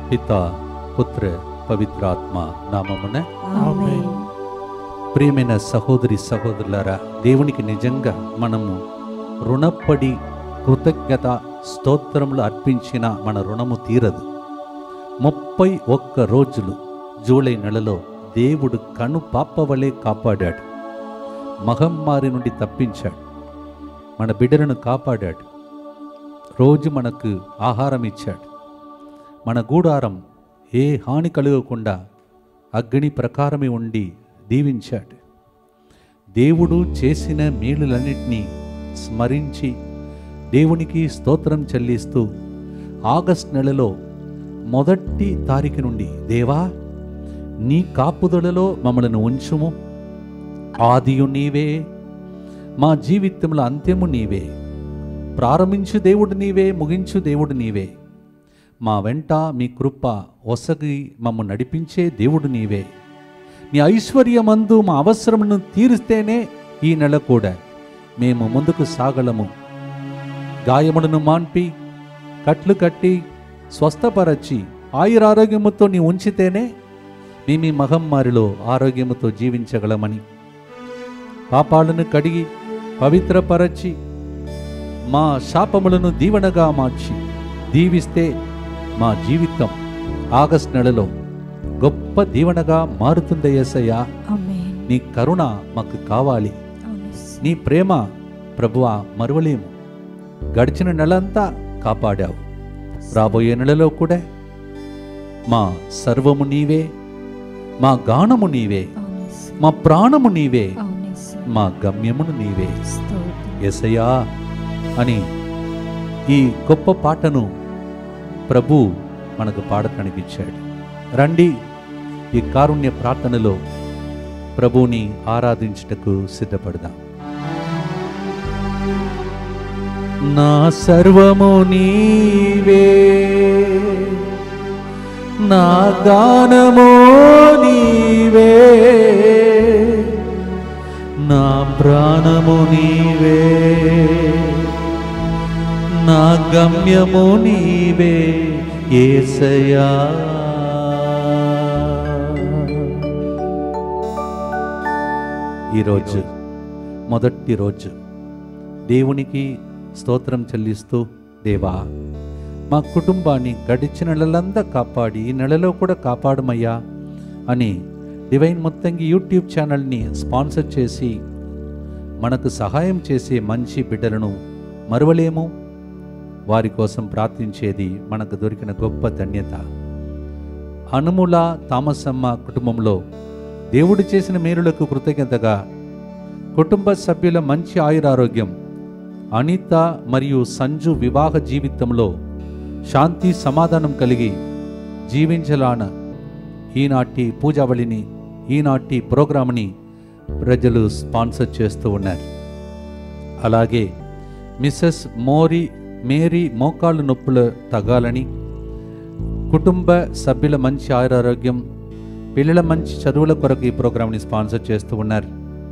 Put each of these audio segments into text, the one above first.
పిత పుత్ర పవిత్రాత్మ నామమున ఆమేన్ ప్రియమైన సహోదరి సహోదరులారా దేవునికి నిజంగా మనము రుణపడి కృతజ్ఞత స్తోత్రములు అర్పించిన మన రుణము తీరదు ముప్పై ఒక్క రోజులు జూలై నెలలో దేవుడు కను పాపవలే కాపాడాడు మహమ్మారి నుండి తప్పించాడు మన బిడ్డలను కాపాడాడు రోజు మనకు ఆహారం ఇచ్చాడు మన గూడారం ఏ హాని కలగకుండా అగ్ని ప్రకారమే ఉండి దీవించాడు దేవుడు చేసిన మేలులన్నిటినీ స్మరించి దేవునికి స్తోత్రం చెల్లిస్తూ ఆగస్ట్ నెలలో మొదటి తారీఖు నుండి దేవా నీ కాపుదలలో మమ్మలను ఉంచుము ఆదియు నీవే మా జీవితంలో అంత్యము నీవే ప్రారంభించు దేవుడు నీవే ముగించు దేవుడు నీవే మా వెంట మీ కృప ఒసగి మమ్మ నడిపించే దేవుడు నీవే నీ ఐశ్వర్యమందు మా అవసరమును తీరిస్తేనే ఈ నెల కూడా మేము ముందుకు సాగలము గాయములను మాన్పి కట్లు కట్టి స్వస్థపరచి ఆయురారోగ్యముతో నీ ఉంచితేనే మేము ఈ మహమ్మారిలో ఆరోగ్యముతో జీవించగలమని పాపాలను కడిగి పవిత్రపరచి మా శాపములను దీవెనగా మార్చి దీవిస్తే మా జీవితం ఆగస్ట్ నెలలో గొప్ప దీవెనగా మారుతుంది యేసయ్యా ఆమేన్ నీ కరుణ మాకు కావాలి అవును నీ ప్రేమ ప్రభువా మరువలేము గడిచిన నెలంతా కాపాడావు రాబోయే నెలలో కూడా మా సర్వము నీవే మా గానము నీవే అవును మా ప్రాణము నీవే అవును మా గమ్యమును నీవే స్తోత్రం ఎసయా అని ఈ గొప్ప పాటను ప్రభు మనకు పాడటానికి ఇచ్చాడు రండి ఈ కారుణ్య ప్రార్థనలో ప్రభువుని ఆరాధించుటకు సిద్ధపడదాం నా సర్వము నీవే నా గానము నీవే నా ప్రాణము నీవే నా గమ్యము నీవే ఏసయా ఈరోజు మొదటి రోజు దేవునికి స్తోత్రం చెల్లిస్తూ దేవా మా కుటుంబాన్ని గడిచిన నెలలంతా కాపాడి ఈ నెలలో కూడా కాపాడమయ్యా అని డివైన్ మొత్తంగి యూట్యూబ్ ఛానల్ని స్పాన్సర్ చేసి మనకు సహాయం చేసే మంచి బిడ్డలను మరువలేము వారి కోసం ప్రార్థించేది మనకు దొరికిన గొప్ప ధన్యత అనుముల తామసమ్మ కుటుంబంలో దేవుడు చేసిన మేలులకు కృతజ్ఞతగా కుటుంబ సభ్యుల మంచి ఆయురారోగ్యం అనిత మరియు సంజు వివాహ జీవితంలో శాంతి సమాధానం కలిగి జీవించలాన ఈనాటి పూజావళిని ఈనాటి ప్రోగ్రామ్ని ప్రజలు స్పాన్సర్ చేస్తూ ఉన్నారు అలాగే మిస్సెస్ మోరీ మేరీ మోకాళ్ళు నొప్పులు తగ్గాలని కుటుంబ సభ్యుల మంచి ఆయురారోగ్యం పిల్లల మంచి చదువుల కొరకు ఈ ప్రోగ్రామ్ని స్పాన్సర్ చేస్తూ ఉన్నారు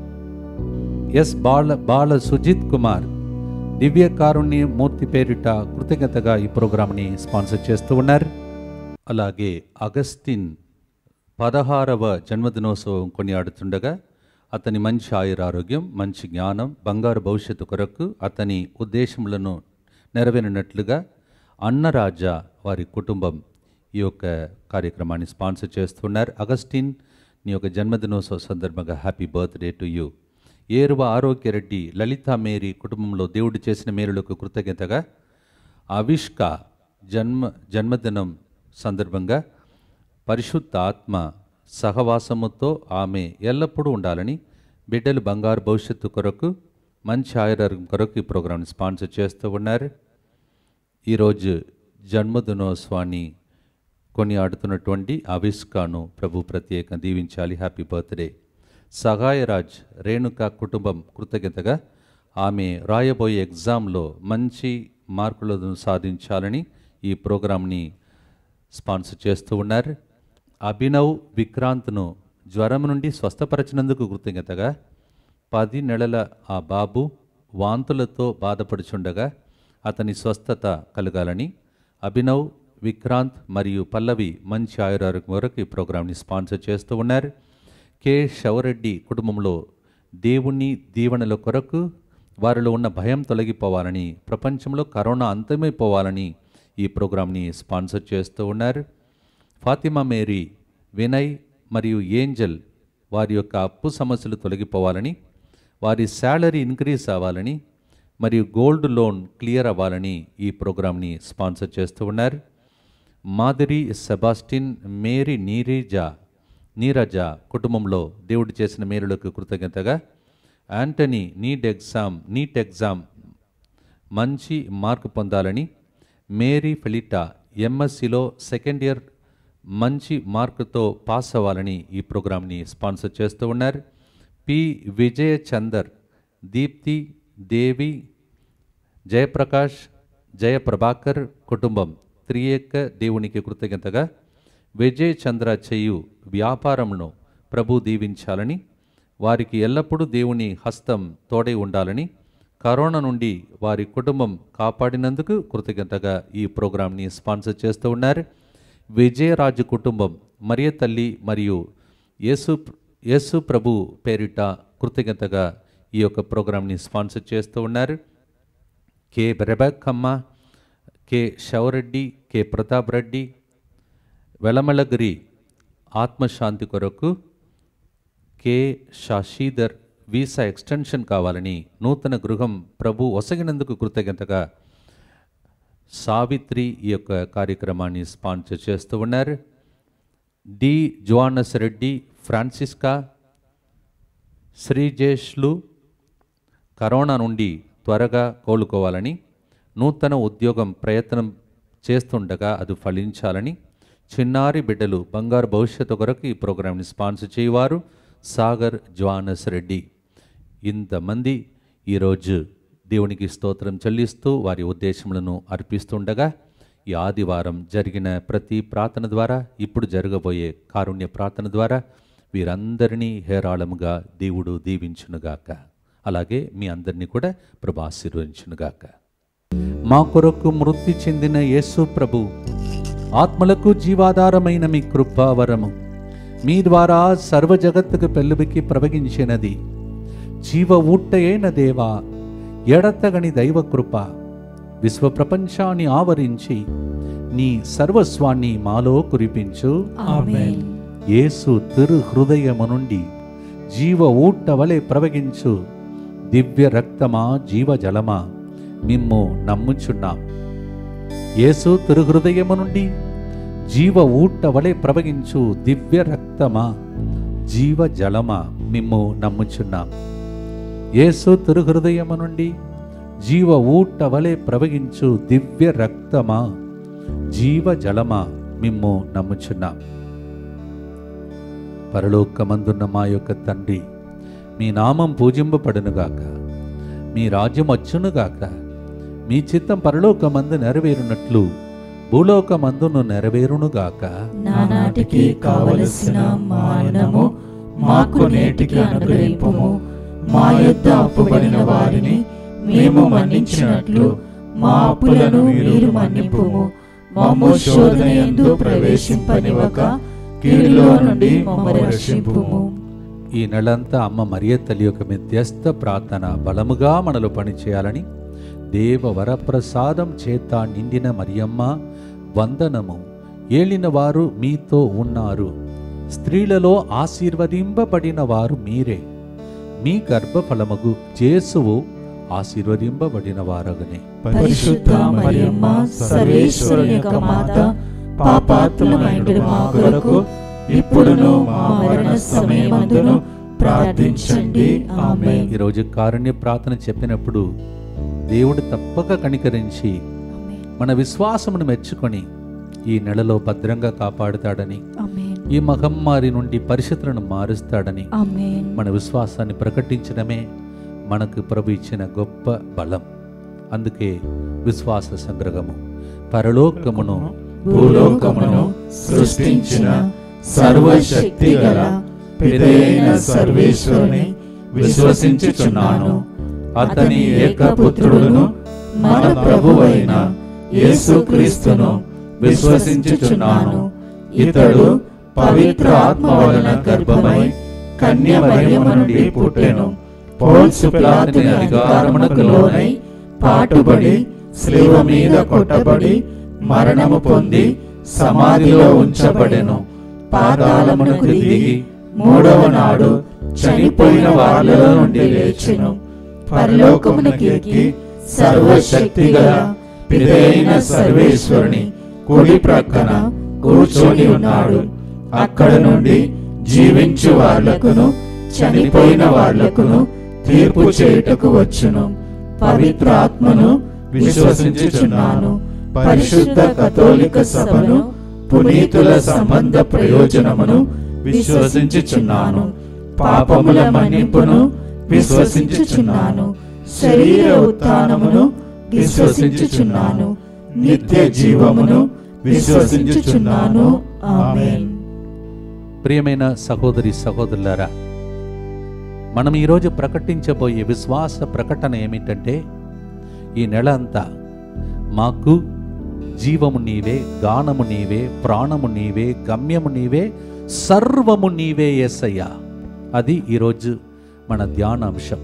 ఎస్ బాల బాల సుజిత్ కుమార్ దివ్య కారుణ్య మూర్తి పేరిట కృతజ్ఞతగా ఈ ప్రోగ్రామ్ని స్పాన్సర్ చేస్తూ ఉన్నారు అలాగే అగస్టిన్ పదహారవ జన్మదినోత్సవం కొనియాడుతుండగా అతని మంచి ఆయురారోగ్యం మంచి జ్ఞానం బంగారు భవిష్యత్తు కొరకు అతని ఉద్దేశములను నెరవేరినట్లుగా అన్నరాజా వారి కుటుంబం ఈ యొక్క కార్యక్రమాన్ని స్పాన్సర్ చేస్తున్నారు అగస్టిన్ నీ యొక్క జన్మదినోత్సవ సందర్భంగా happy birthday to you Eruva Arogya Reddy Lalitha Mary కుటుంబంలో దేవుడు చేసిన మేలులకు కృతజ్ఞతగా అవిష్క జన్మ జన్మదినం సందర్భంగా పరిశుద్ధ ఆత్మ సహవాసముతో ఆమె ఎల్లప్పుడూ ఉండాలని బిడ్డలు బంగారు భవిష్యత్తు కొరకు మంచి ఆయురారోగ్యం కొరకు ఈ ప్రోగ్రాంని స్పాన్సర్ చేస్తూ ఉన్నారు ఈరోజు జన్మదినోత్సవాన్ని కొని ఆడుతున్నటువంటి అవిష్కాను ప్రభు ప్రత్యేక దీవించాలి హ్యాపీ బర్త్డే సహాయరాజ్ రేణుక కుటుంబం కృతజ్ఞతగా ఆమె రాయబోయే ఎగ్జామ్లో మంచి మార్కులను సాధించాలని ఈ ప్రోగ్రాంని స్పాన్సర్ చేస్తూ ఉన్నారు అభినవ్ విక్రాంత్ను జ్వరం నుండి స్వస్థపరచినందుకు కృతజ్ఞతగా పది నెలల ఆ బాబు వాంతులతో బాధపడుచుండగా అతని స్వస్థత కలగాలని అభినవ్ విక్రాంత్ మరియు పల్లవి మంచి ఆయురారోగ్యం వరకు ఈ ప్రోగ్రాంని స్పాన్సర్ చేస్తూ ఉన్నారు కె శవరెడ్డి కుటుంబంలో దేవుని దీవెనల కొరకు వారిలో ఉన్న భయం తొలగిపోవాలని ప్రపంచంలో కరోనా అంతమైపోవాలని ఈ ప్రోగ్రాంని స్పాన్సర్ చేస్తూ ఉన్నారు ఫాతిమా మేరీ వినయ్ మరియు ఏంజల్ వారి యొక్క అప్పు సమస్యలు తొలగిపోవాలని వారి శాలరీ ఇంక్రీజ్ అవ్వాలని మరియు గోల్డ్ లోన్ క్లియర్ అవ్వాలని ఈ ప్రోగ్రాంని స్పాన్సర్ చేస్తూ ఉన్నారు మాదిరి సెబాస్టిన్ మేరీ నీరేజ నీరజ కుటుంబంలో దేవుడు చేసిన మేలులకు కృతజ్ఞతగా Antony NEET exam NEET exam మంచి మార్కు పొందాలని మేరీ ఫెలిటా ఎంఎస్సిలో సెకండ్ ఇయర్ మంచి మార్కుతో పాస్ అవ్వాలని ఈ ప్రోగ్రాంని స్పాన్సర్ చేస్తూ ఉన్నారు పి విజయ చందర్ దీప్తి దేవి జయప్రకాష్ జయప్రభాకర్ కుటుంబం త్రియేక దేవునికి కృతజ్ఞతగా విజయ్ చంద్ర చేయు వ్యాపారంను ప్రభు దీవించాలని వారికి ఎల్లప్పుడూ దేవుని హస్తం తోడై ఉండాలని కరోనా నుండి వారి కుటుంబం కాపాడినందుకు కృతజ్ఞతగా ఈ ప్రోగ్రాంని స్పాన్సర్ చేస్తూ ఉన్నారు విజయరాజు కుటుంబం మరియ తల్లి మరియు యేసు యేసు ప్రభు పేరిట కృతజ్ఞతగా ఈ యొక్క ప్రోగ్రాంని స్పాన్సర్ చేస్తూ ఉన్నారు కె రెబక్కమ్మ కె శవరెడ్డి కె ప్రతాప్ రెడ్డి వెలమలగిరి ఆత్మశాంతి కొరకు కె షాషీదర్ వీసా ఎక్స్టెన్షన్ కావాలని నూతన గృహం ప్రభు ఒసగినందుకు కృతజ్ఞతగా సావిత్రి ఈ యొక్క కార్యక్రమాన్ని స్పాన్సర్ చేస్తూ ఉన్నారు డి జోనస్ రెడ్డి ఫ్రాన్సిస్కా శ్రీజేష్లు కరోనా నుండి త్వరగా కోలుకోవాలని నూతన ఉద్యోగం ప్రయత్నం చేస్తుండగా అది ఫలించాలని చిన్నారి బిడ్డలు బంగారు భవిష్యత్తు కొరకు ఈ ప్రోగ్రాంని స్పాన్సర్ చేయవారు సాగర్ జ్వానస్ రెడ్డి ఇంతమంది ఈరోజు దేవునికి స్తోత్రం చెల్లిస్తూ వారి ఉద్దేశములను అర్పిస్తుండగా ఈ ఆదివారం జరిగిన ప్రతి ప్రార్థన ద్వారా ఇప్పుడు జరగబోయే కారుణ్య ప్రార్థన ద్వారా వీరందరినీ హేరాళముగా దేవుడు దీవించునుగాక అలాగే మీ అందరినీ కూడా ప్రభు ఆశీర్వదించునుగాక మా కొరకు మృతి చెందిన యేసు ప్రభు ఆత్మలకు జీవాధారమైన మీ కృపావరము మీ ద్వారా సర్వ జగత్తుకు పెళ్ళుబికి ప్రవగించినది జీవ ఊట్టయైన దేవా ఎడతగని దైవ కృప విశ్వ ప్రపంచాన్ని ఆవరించి నీ సర్వస్వాన్ని మాలో కురిపించు ఆమేన్ యేసు తిరు హృదయము నుండి జీవ ఊట వలె ప్రవగించు దివ్య రక్తమా జీవజలమా మిమ్ము నమ్ముచున్నాం యేసు తిరు హృదయము నుండి జీవ ఊట వలె ప్రవగించు దివ్య రక్తమా జీవజలమా మిమ్ము నమ్ముచున్నాం యేసు తిరు హృదయము నుండి జీవ ఊట వలె ప్రవగించు దివ్య రక్తమా జీవజలమా మిమ్ము నమ్ముచున్నాం పరలోకమందున్న మా యొక్క తండ్రి మీ నామం పూజింపబడునుగాక మీ రాజ్యం వచ్చునుగాక మీ చిత్తం పరలోకమందు నెరవేరునట్లు భూలోకమందును నెరవేరునుగాక నానాటికి కావలసిన మానము మాకు నేటికి అనుగ్రహింపుము మా యొద్ద అప్పుబడిన వారిని మేము మన్నించినట్లు మా అప్పులను మీరు మన్నింపుము మమ్ము శోధన ఎందు ప్రవేశింపనివ్వక కీడులో నుండి మమ్మల్ని రక్షింపుము ఈ నెలంతా అమ్మ మరియ తల్లి యొక్క మధ్యస్థ ప్రార్థన బలముగా మనలో పనిచేయాలని దేవ వరప్రసాదం చేత నిండిన మరియమ్మ వందనము ఏలిన వారు మీతో ఉన్నారు స్త్రీలలో ఆశీర్వదింపబడిన వారు మీరే మీ గర్భఫలమగు జేసువు ఆశీర్వదింపబడిన వారగనే పరిశుద్ధ మరియమ్మ సర్వేశ్వరుని యొక్క మాత పాపాత్ములమైన మా కొరకు ఇప్పుడును మా మరణ సమయమందును ప్రార్థించండి ఆమె ఈరోజు కారుణ్య ప్రార్థన చెప్పినప్పుడు దేవుడు తప్పక కనికరించి మన విశ్వాసమును మెచ్చుకొని ఈ నెలలో భద్రంగా కాపాడుతాడని ఈ మహమ్మారి నుండి పరిస్థితులను మారుస్తాడని మన విశ్వాసాన్ని ప్రకటించడమే మనకు ప్రభు ఇచ్చిన గొప్ప బలం అందుకే విశ్వాస సంగ్రహము పరలోకమును భూలోకమును సృష్టించిన సర్వశక్తి గల పితైన సర్వేశ్వరుని విశ్వసించుచున్నాను అతని ఏకపుత్రుడును మన ప్రభువైన యేసుక్రీస్తును విశ్వసించుచున్నాను ఇతడు పవిత్ర ఆత్మ వలన గర్భమై కన్య మరియమ్మ నుండి పుట్టెను పోల్సు పిలాతుని అధికారమునకు లోనై పాటుబడి శిలువ మీద కొట్టబడి మరణము పొంది సమాధిలో ఉంచబడెను పాతాళమునకు దిగి మూడవ నాడు చనిపోయిన వారిలో నుండి లేచెను పరలోకమునకి ఎక్కి సర్వశక్తి గల పిదైన సర్వేశ్వరుని కుడి ప్రక్కన కూర్చొని ఉన్నాడు అక్కడ నుండి జీవించు వార్లకును చనిపోయిన వార్లకును తీర్పు చేయుటకు వచ్చును పవిత్ర ఆత్మను విశ్వసించుచున్నాను పరిశుద్ధ కథోలిక సభను పునీతుల సంబంధ ప్రయోజనమును విశ్వసించుచున్నాను పాపముల మన్నింపును విశ్వసించుచున్నాను శరీర ఉత్థానమును విశ్వసించుచున్నాను నిత్య జీవమును విశ్వసించుచున్నాను ఆమేన్ ప్రియమైన సహోదరి సహోదరులారా మనం ఈరోజు ప్రకటించబోయే విశ్వాస ప్రకటన ఏమిటంటే ఈ నెల అంతా మాకు జీవము నీవే గానము నీవే ప్రాణము నీవే గమ్యము నీవే సర్వము నీవే ఎస్సయ్యా అది ఈరోజు మన ధ్యానాంశం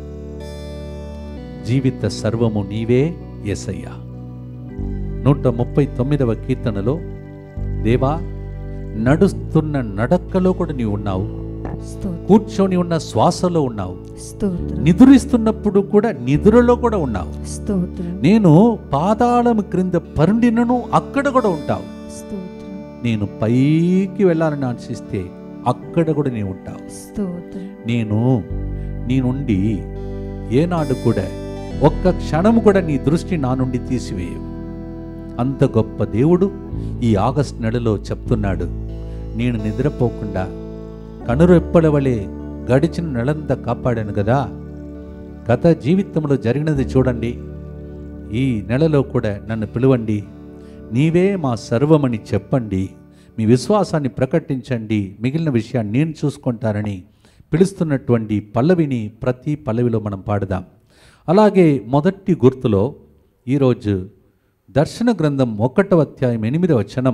జీవిత సర్వము నీవే ఎస్సయ్యా నూట ముప్పై తొమ్మిదవ కీర్తనలో దేవా నడుస్తున్న నడక్కలో కూడా నీవు ఉన్నావు స్తోత్రం కూర్చొని ఉన్న శ్వాసలో ఉన్నావు స్తోత్రం నిద్రిస్తున్నప్పుడు కూడా నిద్రలో కూడా ఉన్నావు స్తోత్రం నేను పాతాళం క్రింద పరుండినను అక్కడ కూడా ఉంటావు స్తోత్రం నేను పైకి వెళ్ళాలని ఆశిస్తే అక్కడ కూడా నీవు ఉంటావు స్తోత్రం నేను నీ నుండి ఏనాడు కూడా ఒక్క క్షణము కూడా నీ దృష్టి నా నుండి తీసివేయవు అంత గొప్ప దేవుడు ఈ ఆగస్ట్ నెలలో చెప్తున్నాడు నేను నిద్రపోకుండా కనురెప్పల వలె గడిచిన నెలంతా కాపాడాను కదా గత జీవితంలో జరిగినది చూడండి ఈ నెలలో కూడా నన్ను పిలువండి నీవే మా సర్వమని చెప్పండి మీ విశ్వాసాన్ని ప్రకటించండి మిగిలిన విషయాన్ని నేను చూసుకుంటానని పిలుస్తున్నటువంటి పల్లవిని ప్రతి పల్లవిలో మనం పాడదాం అలాగే మొదటి గుర్తులో ఈరోజు దర్శన గ్రంథం ఒకటవ అధ్యాయం ఎనిమిదవ వచనం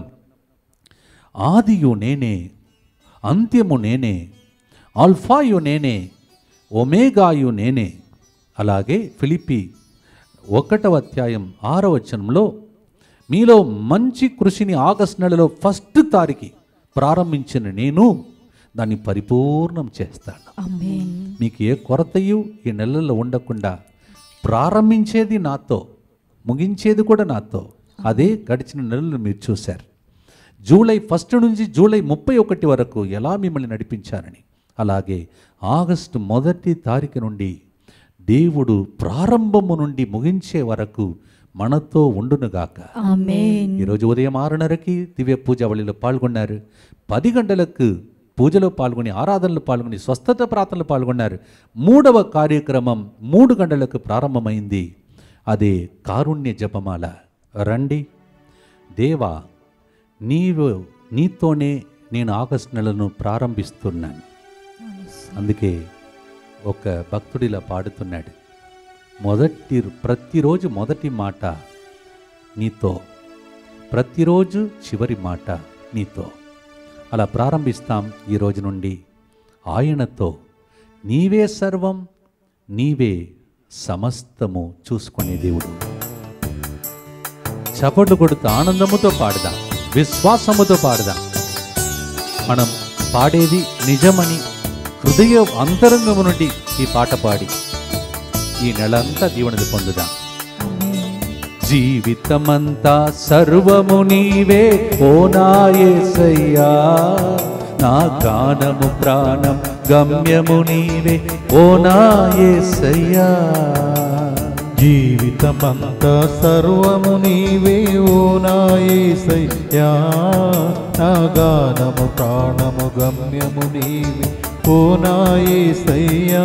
ఆదియు నేనే అంత్యము నేనే ఆల్ఫాయు నేనే ఒమేగాయు నేనే అలాగే ఫిలిపి ఒకటవ అధ్యాయం ఆరవ వచనంలో మీలో మంచి కృషిని ఆగస్ట్ నెలలో ఫస్ట్ తారీఖు ప్రారంభించిన నేను దాన్ని పరిపూర్ణం చేస్తాను ఆమేన్ మీకు ఏ కొరతయు ఈ నెలల్లో ఉండకుండా ప్రారంభించేది నాతో ముగించేది కూడా నాతో అదే గడిచిన నెలలు మీరు చూశారు జూలై ఫస్ట్ నుంచి జూలై ముప్పై ఒకటి వరకు ఎలా మిమ్మల్ని నడిపించారని అలాగే ఆగస్టు మొదటి తారీఖు నుండి దేవుడు ప్రారంభము నుండి ముగించే వరకు మనతో ఉండునుగాక ఆమేన్ ఈరోజు ఉదయం ఆరున్నరకి దివ్య పూజ వళిలో పాల్గొన్నారు పది గంటలకు పూజలో పాల్గొని ఆరాధనలో పాల్గొని స్వస్థత ప్రార్థనలో పాల్గొన్నారు మూడవ కార్యక్రమం మూడు గంటలకు ప్రారంభమైంది అదే కారుణ్య జపమాల రండి దేవా నీవు నీతోనే నేను ఆగస్టు నెలను ప్రారంభిస్తున్నాను అందుకే ఒక భక్తుడిలా పాడుతున్నాడు మొదటి ప్రతిరోజు మొదటి మాట నీతో ప్రతిరోజు చివరి మాట నీతో అలా ప్రారంభిస్తాం ఈ రోజు నుండి ఆయనతో నీవే సర్వం నీవే సమస్తము చూసుకునే దేవుడు చపట్లు కొడుతూ ఆనందముతో పాడదాం విశ్వాసముతో పాడదాం మనం పాడేది నిజమని హృదయ అంతరంగము నుండి ఈ పాట పాడి ఈ నెలంతా దీవెనలు పొందుదాం జీవితమంతా సర్వము నీవే ఓ నాయసయ్యా నా గానము ప్రాణం గమ్యము నీవే ఓ నాయసయ్యా జీవితమంతా సర్వము నీవే ఓ నాయసయ్యా నా గానము ప్రాణము గమ్యము నీవే ఓ నాయసయ్యా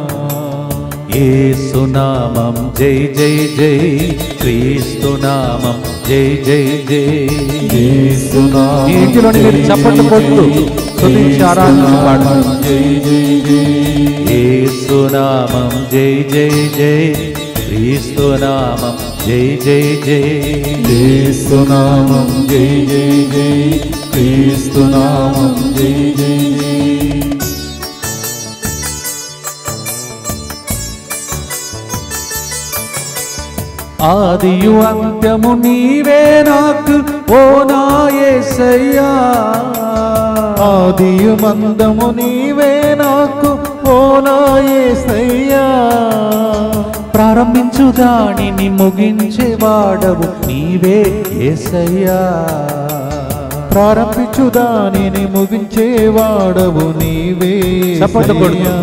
ఏసునామం జై జై జై క్రీస్తునామం జై జై జై యేసునామం ఈ ఇంటిలోని మీరు చప్పట్లు కొడుతూ స్తుతించి ఆరాధించి పాడండి. జై జై జై ఏసునామం జై జై జై క్రీస్తునామం జై జై జై క్రీస్తునామం జై జై జై క్రీస్తునామం జై జై జై ఆదియు అంత్యము నీవే నాకు ఓ నా యేసయ్యా ఆదియు మందము నీవే నాకు ఓ నా యేసయ్యా ప్రారంభించు దానిని ముగించేవాడవు నీవే యేసయ్యా ప్రారంభించు దానిని ముగించేవాడవు నీవే చప్పట్లు కొడుతూ. యేసయ్యా.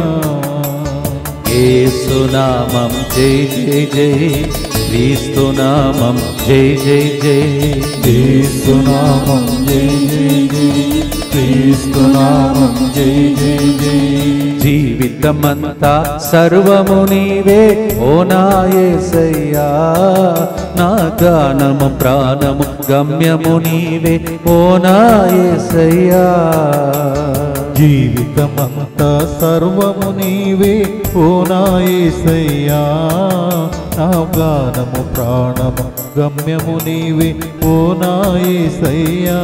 ఏసునామం జై జై జై క్రీస్తునామం జై జై జై క్రీస్తునామం జై జై జై క్రీస్తునామం జై జై జై జీవితమంతా సర్వము నీవే ఓ నా యేసయ్యా నా గానము ప్రాణము గమ్యము నీవే ఓ నా యేసయ్యా జీవితమంతా సర్వము నీవే ఓ నా యేసయ్యా నా గానము ప్రాణము గమ్యము నీవే ఓ నా యేసయ్యా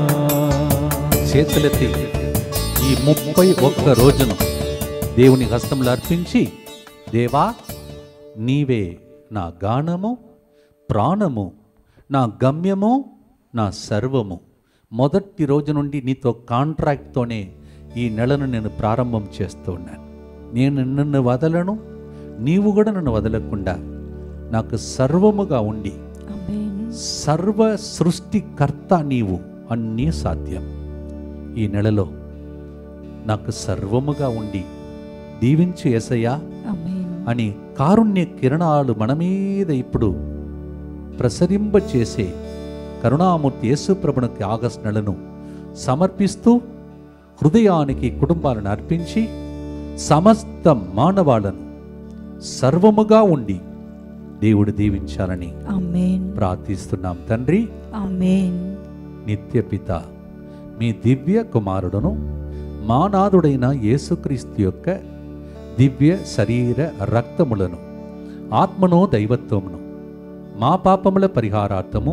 చేతులెత్తి ఈ ముప్పై ఒక్క రోజును దేవుని హస్తంలో అర్పించి దేవా నీవే నా గానము ప్రాణము నా గమ్యము నా సర్వము మొదటి రోజు నుండి నీతో కాంట్రాక్ట్తోనే ఈ నెలను నేను ప్రారంభం చేస్తూ ఉన్నాను నేను నిన్ను వదలను నీవు కూడా నన్ను వదలకుండా నాకు సర్వముగా ఉండి ఆమేన్ సర్వ సృష్టికర్త నీవు అన్నీ సాధ్యం ఈ నెలలో నాకు సర్వముగా ఉండి దీవించు ఎసయ్యా ఆమేన్ అని కారుణ్య కిరణాలు మన మీద ఇప్పుడు ప్రసరింపచేసే కరుణామూర్తి యేసుప్రభునికి ఆగస్ట్ నెలను సమర్పిస్తూ హృదయానికి కుటుంబాలను అర్పించి సమస్త మానవాళను సర్వముగా ఉండి దేవుడు దీవించాలని ఆమేన్ ప్రార్థిస్తున్నాం తండ్రి ఆమేన్ నిత్యపిత మీ దివ్య కుమారుడును మానాథుడైన యేసుక్రీస్తు యొక్క దివ్య శరీర రక్తములను ఆత్మను దైవత్వమును మా పాపముల పరిహారార్థము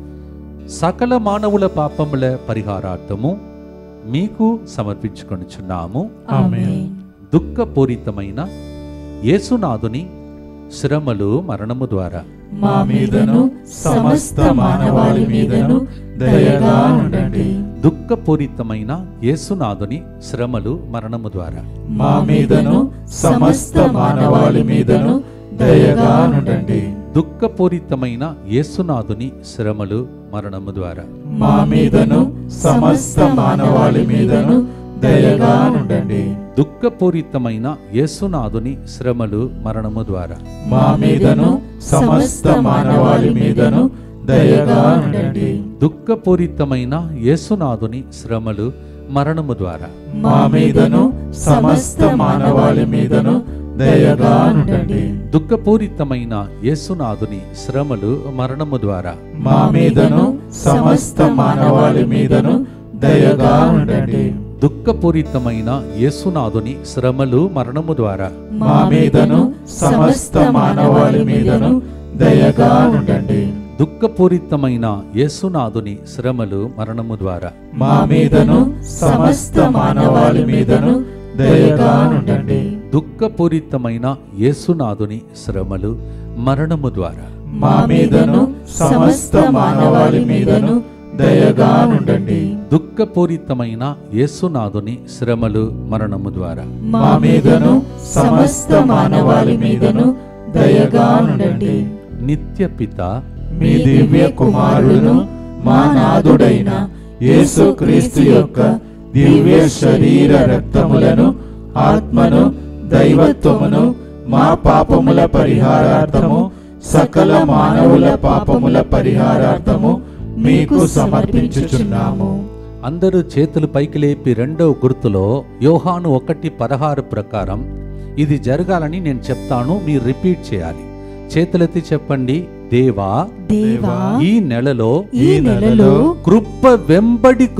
సకల మానవుల పాపముల పరిహారార్థము మీకు సమర్పించుకొనుచున్నాము ఆమేన్ దుఃఖపూరితమైన యేసునాథుని శ్రమలు మరణము ద్వారా మా మీదను సమస్త మానవాళి మీదను దయగా ఉండండి దుఃఖపూరితమైన యేసునాథుని శ్రమలు మరణము ద్వారా మా మీదను సమస్త మానవాళి మీదను దయగా ఉండండి దుఃఖపూరితమైన యేసునాథుని శ్రమలు మరణము ద్వారా మా మీదను సమస్త మానవాళి మీదను దయగా ఉండండి దుఃఖపూరితమైన యేసునాథుని శ్రమలు మరణము ద్వారా మా మీదను సమస్త మానవాళి మీదను దయగా ఉండండి దుఃఖపూరితమైన యేసునాథుని శ్రమలు మరణము ద్వారా మా మీదను సమస్త మానవాళి మీదను దయగా ఉండండి దుఃఖపూరితమైన యేసునాథుని శ్రమలు మరణము ద్వారా మా మీదను సమస్త మానవాళి మీదను దయగా ఉండండి దుఃఖపూరితమైన యేసునాథుని శ్రమలు మరణము ద్వారా మా మీదను సమస్త మానవాళి మీదను దయగా ఉండండి దుఃఖపూరితమైన యేసునాథుని శ్రమలు మరణము ద్వారా మా మీదను సమస్త మానవాళి మీదను దయగా ఉండండి దుఃఖపూరితమైన యేసునాథుని శ్రమలు మరణము ద్వారా మా మీదను సమస్త మానవాళి మీదను దయగా ఉండండి దుఃఖపూరితమైన యేసునాథుని శ్రమలు మరణము ద్వారా మా మీదను సమస్త మానవాళి మీదను దయగా ఉండండి నిత్య పిత మీ దివ్య కుమారుడును మా నాథుడైన యేసుక్రీస్తు యొక్క దివ్య శరీర రక్తములను ఆత్మను దైవత్వమును మా పాపముల పరిహారార్థము సకల మానవుల పాపముల పరిహారార్థము మీకు సమర్పించుచున్నాము అందరూ చేతులు పైకి లేపి రెండవ గుర్తులో యోహాను ఒకటి పదహారు ప్రకారం ఇది జరగాలని నేను చెప్తాను మీరు రిపీట్ చేయాలి చేతులెత్తి చెప్పండి దేవా దేవా ఈ నెలలో ఈ నెలలో కృప వెంబడి కృప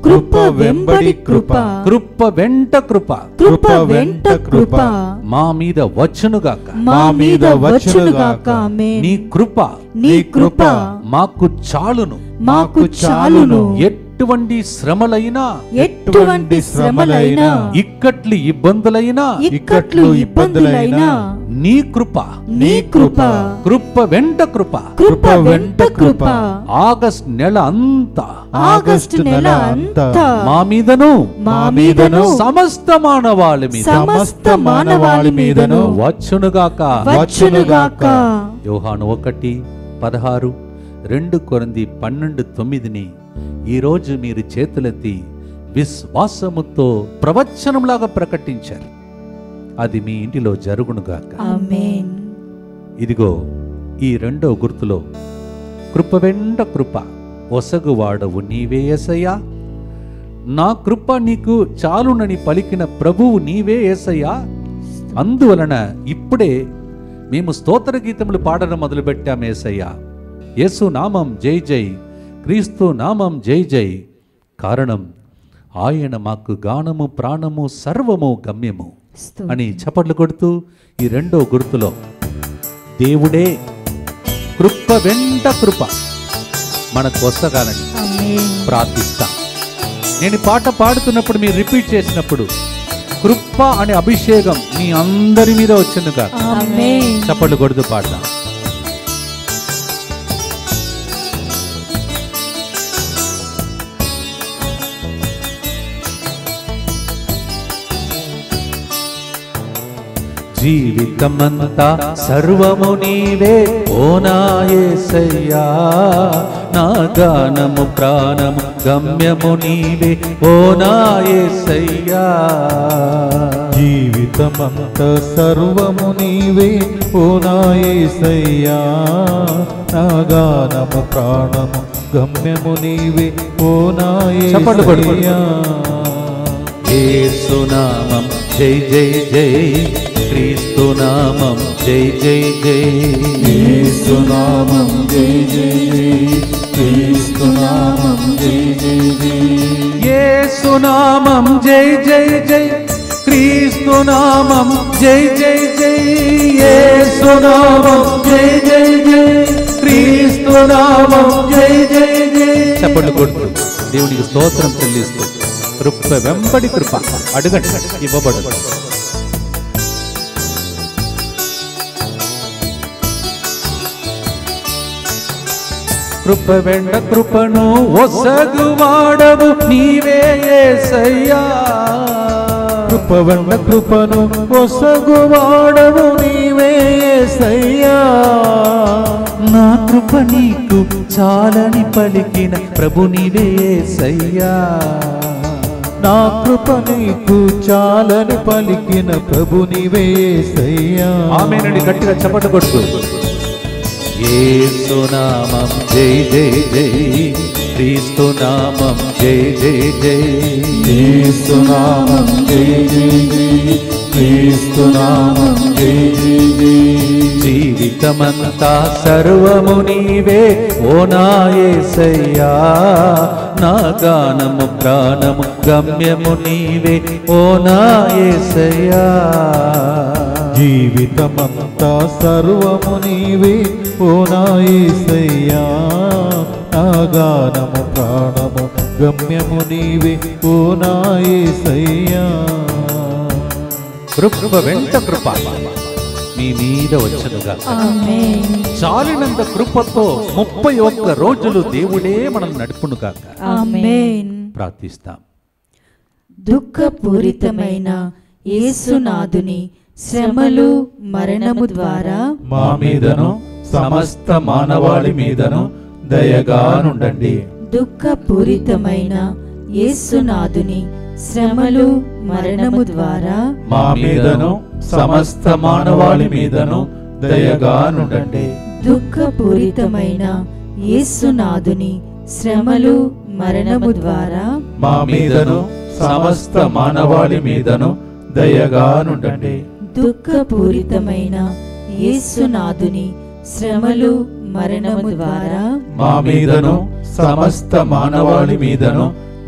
కృప వెంబడి కృప కృప వెంట కృప కృప వెంట కృప మా మీద వచ్చునుగాక మా మీద వచ్చునుగాక ఆమేన్ నీ కృప నీ కృప మాకు చాలును మాకు చాలును ఎటువంటి శ్రమలైనా ఎటువంటి శ్రమలైనా ఇక్కట్లు ఇబ్బందులైనా ఇక్కట్లు ఇబ్బందులైనా నీ కృప నీ కృప కృప వెంట కృప కృప వెంట కృప ఆగస్ట్ నెల అంతా ఆగస్టు నెల అంతా మా మీదను మా మీదను సమస్త మానవాళి మీద సమస్త మానవాళి మీదను వచ్చునుగాక వచ్చునుగాక యోహాను ఒకటి పదహారు రెండు కొరింది పన్నెండు తొమ్మిదిని ఈరోజు మీరు చేతులెత్తి విశ్వాసముతో ప్రవచనంలాగా ప్రకటించారు అది మీ ఇంటిలో జరుగునుగాక ఆమేన్ ఇదిగో ఈ రెండో గుర్తులో కృప వెంట కృప ఒసగువాడవు నీవే ఎసయ్యా నా కృప నీకు చాలునని పలికిన ప్రభువు నీవే ఏసయ్యా అందువలన ఇప్పుడే మేము స్తోత్ర గీతములు పాడడం మొదలుపెట్టాం ఏసయ్యా యేసు నామం జై జై క్రీస్తు నామం జై జై కారణం ఆయన మాకు గానము ప్రాణము సర్వము గమ్యము అని చప్పట్లు కొడుతూ ఈ రెండో గుర్తులో దేవుడే కృప వెంట కృప మనకు వస్తగాలని ఆమేన్ ప్రార్థిస్తా నేను ఈ పాట పాడుతున్నప్పుడు మీరు రిపీట్ చేసినప్పుడు కృప అనే అభిషేకం మీ అందరి మీద వచ్చిందిగా ఆమేన్ చప్పట్లు కొడుతూ పాడదాం జీవితమంతా సర్వము నీవే ఓ నాయసయ్యా నా గానము ప్రాణము గమ్యము నీవే ఓ నాయసయ్యా జీవితమంత సర్వము నీవే ఓ నాయసయ్యా నా గానము ప్రాణము గమ్యము నీవే ఓ చప్పట్లు కొడు. నాయసయ్యా యేసునామం జై జై జై క్రీస్తు నామం జై జై జై యేసునామం జై జై జై క్రీస్తునామం జై జై జై యేసునామం జై జై జై క్రీస్తు నామం జై జై జై యేసునామం జై జై జై క్రీస్తు నామం జై జై జై చప్పట్లు కొడుతూ దేవునికి స్తోత్రం చెల్లిస్తూ కృప వెంబడి కృప అడగండి ఇవ్వబడదు కృప వెంట కృపను ఒసగువాడవు నీవే యేసయ్యా కృప వెంట కృపను ఒసగువాడవు నీవే యేసయ్యా నా కృప నీకు చాలని పలికిన ప్రభు నీవే యేసయ్యా నా కృప నీకు చాలని పలికిన ప్రభు నీవే యేసయ్యా ఆమెనండి గట్టిగా చప్పట కొడుతూ ఏసునామం జై జై జై క్రీస్తు నామం జై జై జై యేసునామం జై జై జై క్రీస్తునామం జై జై జై జీవితమంతా సర్వము నీవే ఓ నాయసయ్యా నా గానము ప్రాణము గమ్యము నీవే ఓ నాయసయ్యా జీవితమంతా సర్వము నీవే ఓ నా యేసయ్యా నా గానము ప్రాణము గమ్యము నీవే ఓ నా యేసయ్యా కృప వెంట కృప మీ మీద వచ్చనుగా ఆమేన్ చాలినంత కృపతో ముప్పై ఒక్క రోజులు దేవుడే మనం నడుపునుగాక ఆమేన్ ప్రార్థిస్తాం దుఃఖపూరితమైన యేసునాథుని శ్రమలు మరణము ద్వారా మా మీదను సమస్త మానవాళి మీదను దయగా నుండండి దుఃఖపూరితమైన యేసునాథుని శ్రమలు మరణము ద్వారా మా మీదను సమస్త మానవాళి మీదను దయగా నుండండి దుఃఖపూరితమైన యేసునాథుని శ్రమలు మరణము ద్వారా మా మీదను సమస్త మానవాళి మీదను దయగా నుండండి దుఃఖపూరితమైన యేసునాథుని శ్రమలు మరణము ద్వారా మా మీదను సమస్త మానవాళి మీదను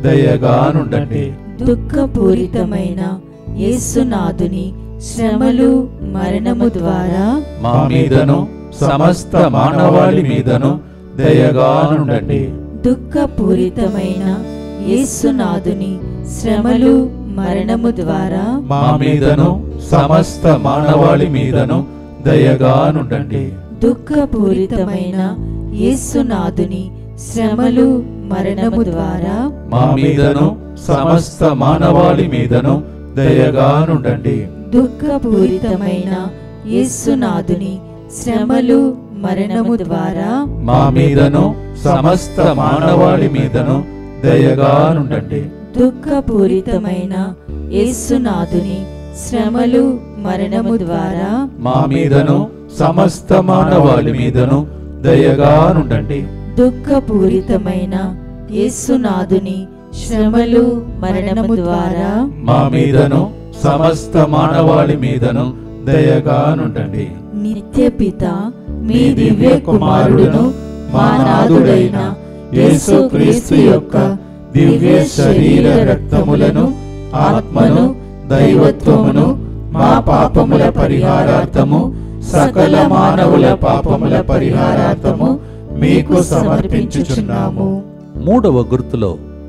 దయగానుండండి దుఃఖపూరితమైన యేసునాథుని శ్రమలు మరణము ద్వారా మా మీదను సమస్త మానవాళి మీదను దయగానుండండి దుఃఖపూరితమైన యేసునాథుని శ్రమలు మరణము ద్వారా మా మీదను సమస్త మానవాళి మీదను దయగానుండండి దుఃఖపూరితమైన యేసునాథుని శ్రమలు మరణము ద్వారా మా మీదను సమస్త మానవాళి మీదను దయగానుండండి దుఃఖపూరితమైన యేసునాథుని శ్రమలు మరణము ద్వారా మా మీదను సమస్త మానవాళి మీదను దయగానుండండి దుఃఖపూరితమైన యేసునాథుని శ్రమలు మరణము ద్వారా మా మీదను సమస్త మానవాళి మీదను దయగానుండండి దుఃఖపూరితమైన యేసునాథుని శ్రమలు మరణము ద్వారా మా మీదను సమస్త మానవాళి మీదను దయగానుండండి నిత్య పిత మీ దివ్య కుమారుడును మా నాథుడైన యేసుక్రీస్తు యొక్క దివ్య శరీర రక్తములను ఆత్మను దైవత్వమును మా పాపముల పరిహారార్థము సకల మానవుల పాపముల పరిహారార్థము మీకు సమర్పించుచున్నాము మూడవ గుర్తులో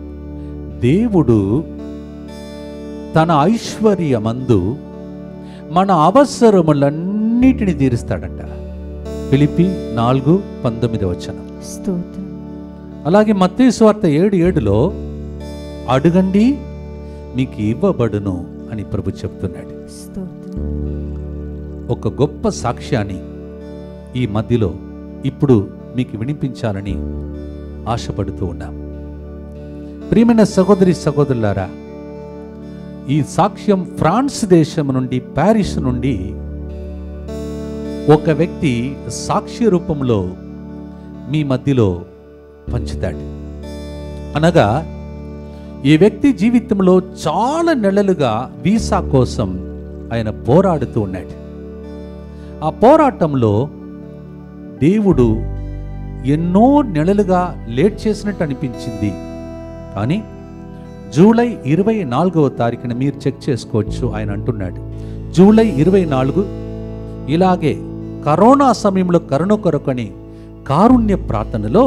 దేవుడు తన ఐశ్వర్యమందు మన అవసరములన్నిటిని తీరుస్తాడంట ఫిలిపి నాలుగు పంతొమ్మిది వచనం స్తోత్రం అలాగే మత్తయి స్వార్త ఏడు ఏడులో అడుగండి మీకు ఇవ్వబడును అని ప్రభు చెప్తున్నాడు స్తోత్రం ఒక గొప్ప సాక్ష్యాన్ని ఈ మధ్యలో ఇప్పుడు మీకు వినిపించాలని ఆశపడుతూ ఉన్నాం ప్రియమైన సహోదరి సహోదరులారా ఈ సాక్ష్యం ఫ్రాన్స్ దేశం నుండి ప్యారిస్ నుండి ఒక వ్యక్తి సాక్ష్య రూపంలో మీ మధ్యలో పంచుతాడు అనగా ఈ వ్యక్తి జీవితంలో చాలా నెలలుగా వీసా కోసం ఆయన పోరాడుతూ ఉన్నాడు ఆ పోరాటంలో దేవుడు ఎన్నో నెలలుగా లేట్ చేసినట్టు అనిపించింది కానీ జూలై ఇరవై నాలుగవ తారీఖున మీరు చెక్ చేసుకోవచ్చు ఆయన అంటున్నాడు జూలై ఇరవై నాలుగు ఇలాగే కరోనా సమయంలో కరుణ కొరకని కారుణ్య ప్రార్థనలో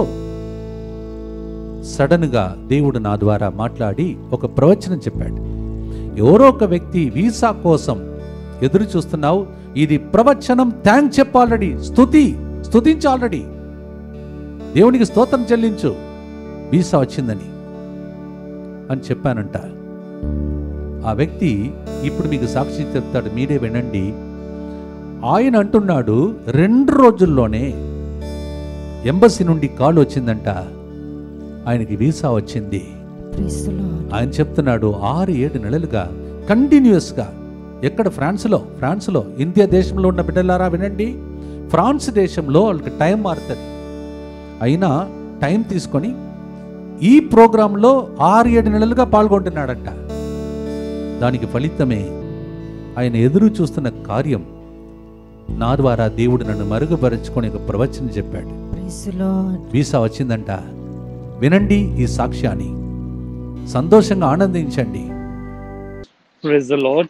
సడన్గా దేవుడు నా ద్వారా మాట్లాడి ఒక ప్రవచనం చెప్పాడు ఎవరో ఒక వ్యక్తి వీసా కోసం ఎదురు చూస్తున్నావు ఇది ప్రవచనం థ్యాంక్ చెప్పు ఆల్రెడీ స్తుతి స్తుతించు ఆల్రెడీ దేవునికి స్తోత్రం చెల్లించు వీసా వచ్చిందని అని చెప్పానంట ఆ వ్యక్తి ఇప్పుడు మీకు సాక్షి చెప్తాడు మీరే వినండి ఆయన అంటున్నాడు రెండు రోజుల్లోనే ఎంబసీ నుండి కాల్ వచ్చిందంట ఆయనకి వీసా వచ్చింది Praise the Lord. ఆయన చెప్తున్నాడు ఆరు ఏడు నెలలుగా కంటిన్యూస్గా ఎక్కడ ఫ్రాన్స్లో ఫ్రాన్స్లో ఇండియా దేశంలో ఉన్న బిడ్డలారా వినండి ఫ్రాన్స్ దేశంలో వాళ్ళకి టైం మారుతుంది అయినా టైం తీసుకొని ఈ ప్రోగ్రాంలో ఆరు ఏడు నెలలుగా పాల్గొంటున్నాడంట దానికి ఫలితమే ఆయన ఎదురు చూస్తున్న కార్యం నా ద్వారా దేవుడు నన్ను మరుగుపరుచుకొని ఒక ప్రవచనం చెప్పాడు Praise the Lord. వీసా వచ్చిందంట వినండి ఈ సాక్ష్యాన్ని సంతోషంగా ఆనందించండి ప్రైజ్ ద లాడ్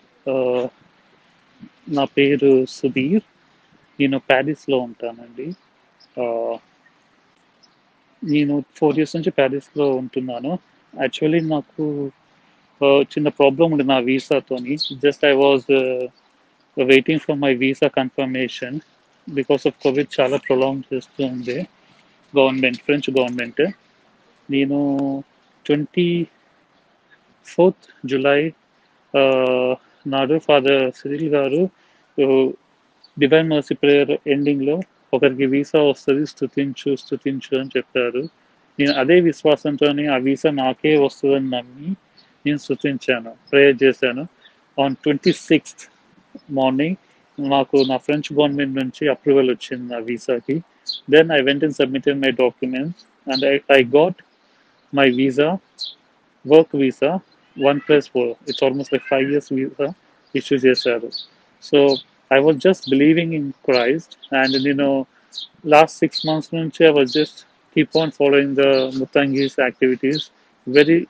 నా పేరు సుధీర్ నేను ప్యారిస్లో ఉంటానండి Uh, నేను ఫోర్ ఇయర్స్ నుంచి ప్యారిస్లో ఉంటున్నాను యాక్చువల్లీ నాకు uh, చిన్న ప్రాబ్లం ఉంది నా వీసాతోని just I was waiting for my visa confirmation because of COVID చాలా ప్రొలాంగ్ చేస్తూ ఉంది గవర్నమెంట్ ఫ్రెంచ్ గవర్నమెంట్ నేను ట్వంటీ ఫోర్త్ జులై ఆ, నాడు ఫాదర్ సిరిల్ గారు డివైన్ మర్సీ ప్రేయర్ ఎండింగ్లో ఒకరికి వీసా వస్తుంది స్తుతించు స్తుతించు అని చెప్పారు నేను అదే విశ్వాసంతో ఆ వీసా నాకే వస్తుందని నమ్మి నేను స్తుతించాను ప్రేయర్ చేశాను ఆన్ ట్వంటీ సిక్స్త్ మార్నింగ్ నాకు నా ఫ్రెంచ్ గవర్నమెంట్ నుంచి అప్రూవల్ వచ్చింది నా వీసాకి then I went and submitted my documents and I I got my visa work visa one plus four it's almost like five years visa issue చేశారు so I was just believing in Christ and నేను last six months నుంచి I was just keep on following the Muthangi's activities very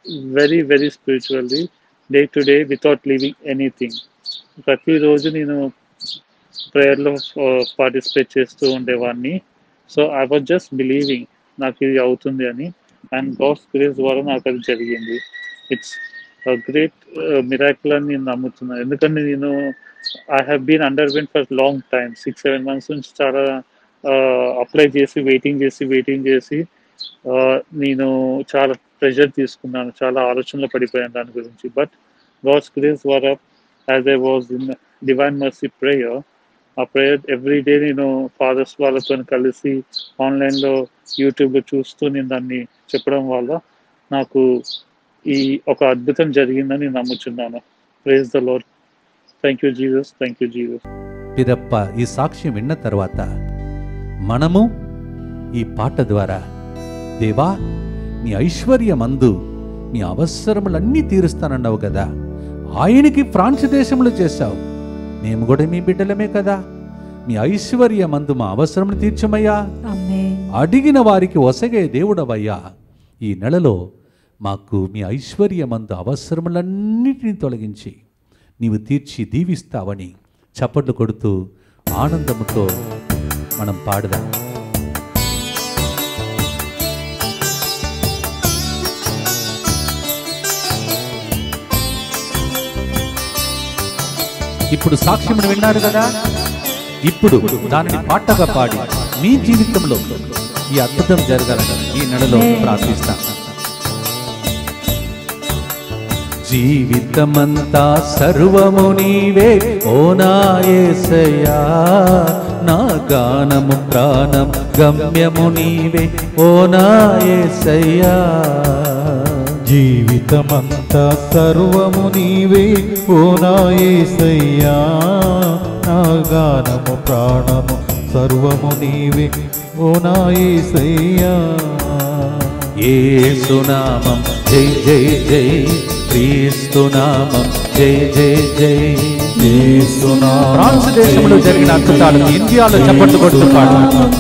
very very spiritually day to day without living anything ప్రతిరోజు నేను ప్రేయర్లో participate చేస్తూ ఉండేవాడిని so I was just believing నాకు ఇది అవుతుంది అని అండ్ గాడ్స్ గ్రేస్ ద్వారా నాకు అది జరిగింది ఇట్స్ గ్రేట్ మిరాకిల్ అని నేను నమ్ముతున్నాను ఎందుకంటే నేను I have been under went for long time six seven months నుంచి చాలా అప్లై చేసి వెయిటింగ్ చేసి వెయిటింగ్ చేసి uh, నేను చాలా ప్రెషర్ తీసుకున్నాను చాలా ఆలోచనలో పడిపోయాను దాని గురించి బట్ గాడ్స్ గ్రేస్ ద్వారా as I was in divine mercy prayer ఆ ప్రేయర్ ఎవ్రీ డే నేను ఫాదర్స్ వాళ్ళతో కలిసి ఆన్లైన్లో యూట్యూబ్లో చూస్తూ నేను దాన్ని చెప్పడం వల్ల నాకు ఈ ఒక అద్భుతం జరిగిందని నేను నమ్ముచున్నాను praise the Lord thank you Jesus thank you Jesus పిదప్ప ఈ సాక్ష్యం విన్న తర్వాత మనము ఈ పాట ద్వారా దేవా నీ ఐశ్వర్యమందు నీ అవసరములన్నీ తీరుస్తానన్నావు కదా ఆయనకి ఫ్రాన్స్ దేశంలో చేశావు మేము కూడా మీ బిడ్డలమే కదా మీ ఐశ్వర్యమందు మా అవసరములు తీర్చమయ్యా ఆమేన్ అడిగిన వారికి ఒసగే దేవుడవయ్యా ఈ నెలలో మాకు మీ ఐశ్వర్యమందు అవసరములన్నిటిని తొలగించి నీవు తీర్చి దీవిస్తావని చప్పట్లు కొడుతూ ఆనందముతో మనం పాడదాం ఇప్పుడు సాక్ష్యమును విన్నారు కదా ఇప్పుడు దానిని పాటగా పాడి మీ జీవితంలో ఈ అద్భుతం జరగాలని ఈ నెలలో ప్రార్థిస్తాం జీవితమంతా సర్వము నీవే ఓ నాయసయా నా గానము ప్రాణం గమ్యము నీవే ఓ నాయసయ్యా జీవితమంతా సర్వము నీవే ఓ నాయసయ్యా నా గానము ప్రాణము సర్వము నీవే ఓ నాయసయ్యా ఏసునామం జై జై జై క్రీస్తునామం జై జై జై ఫ్రాన్స్ దేశంలో జరిగిన అద్భుతాలను ఇండియాలో చప్పట్లు కొడుతూ పాడు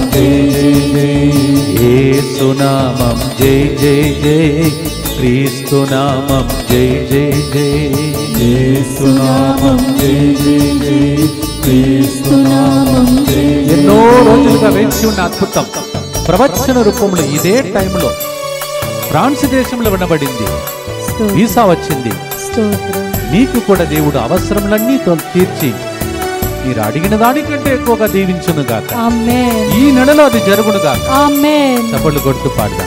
ఏసునామం జై జై జై క్రీస్తునామం జై జై జై యేసునామం జై జై జై క్రీస్తునామం జై ఎన్నో రోజులుగా వేచి ఉన్న అద్భుతం ప్రవచన రూపంలో ఇదే టైంలో ఫ్రాన్స్ దేశంలో వినబడింది స్తోత్రం వీసా వచ్చింది స్తోత్రం మీకు కూడా దేవుడు అవసరములన్నీ తొ- తీర్చి మీరు అడిగిన దానికంటే ఎక్కువగా దీవించునుగాక ఆమేన్ ఈ నెలలో అది జరుగునుగాక ఆమేన్ చప్పట్లు కొడుతూ పాడదాం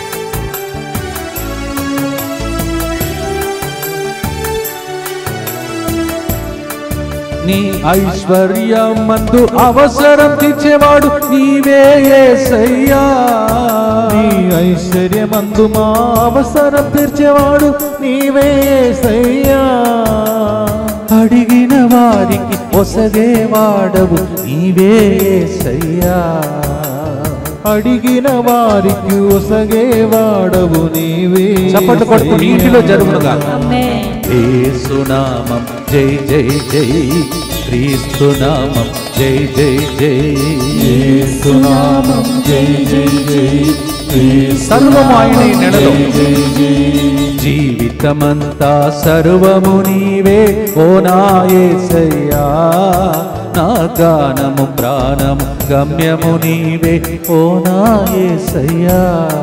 నీ ఐశ్వర్యమందు అవసరం తీర్చేవాడు నీవే యేసయ్యా నీ ఐశ్వర్యమందు మా అవసరం తీర్చేవాడు నీవే యేసయ్యా అడిగిన వారికి ఒసగే వాడవు నీవే యేసయ్యా అడిగిన వారికి ఒసగే వాడవు నీవే చప్పట్లు కొడుతూ మీ ఇంటిలో జరుగునుగాక ఆమేన్ ఏసునామం జై జై జై క్రీస్తునామం జై జై జై యేసునామం జై జై జై సర్వము ఆయన ఈ నెలలో జై జై జీవితమంతా సర్వము నీవే ఓ నాయసయ్యా నా గానము ప్రాణము గమ్యము నీవే ఓ నాయసయ్యా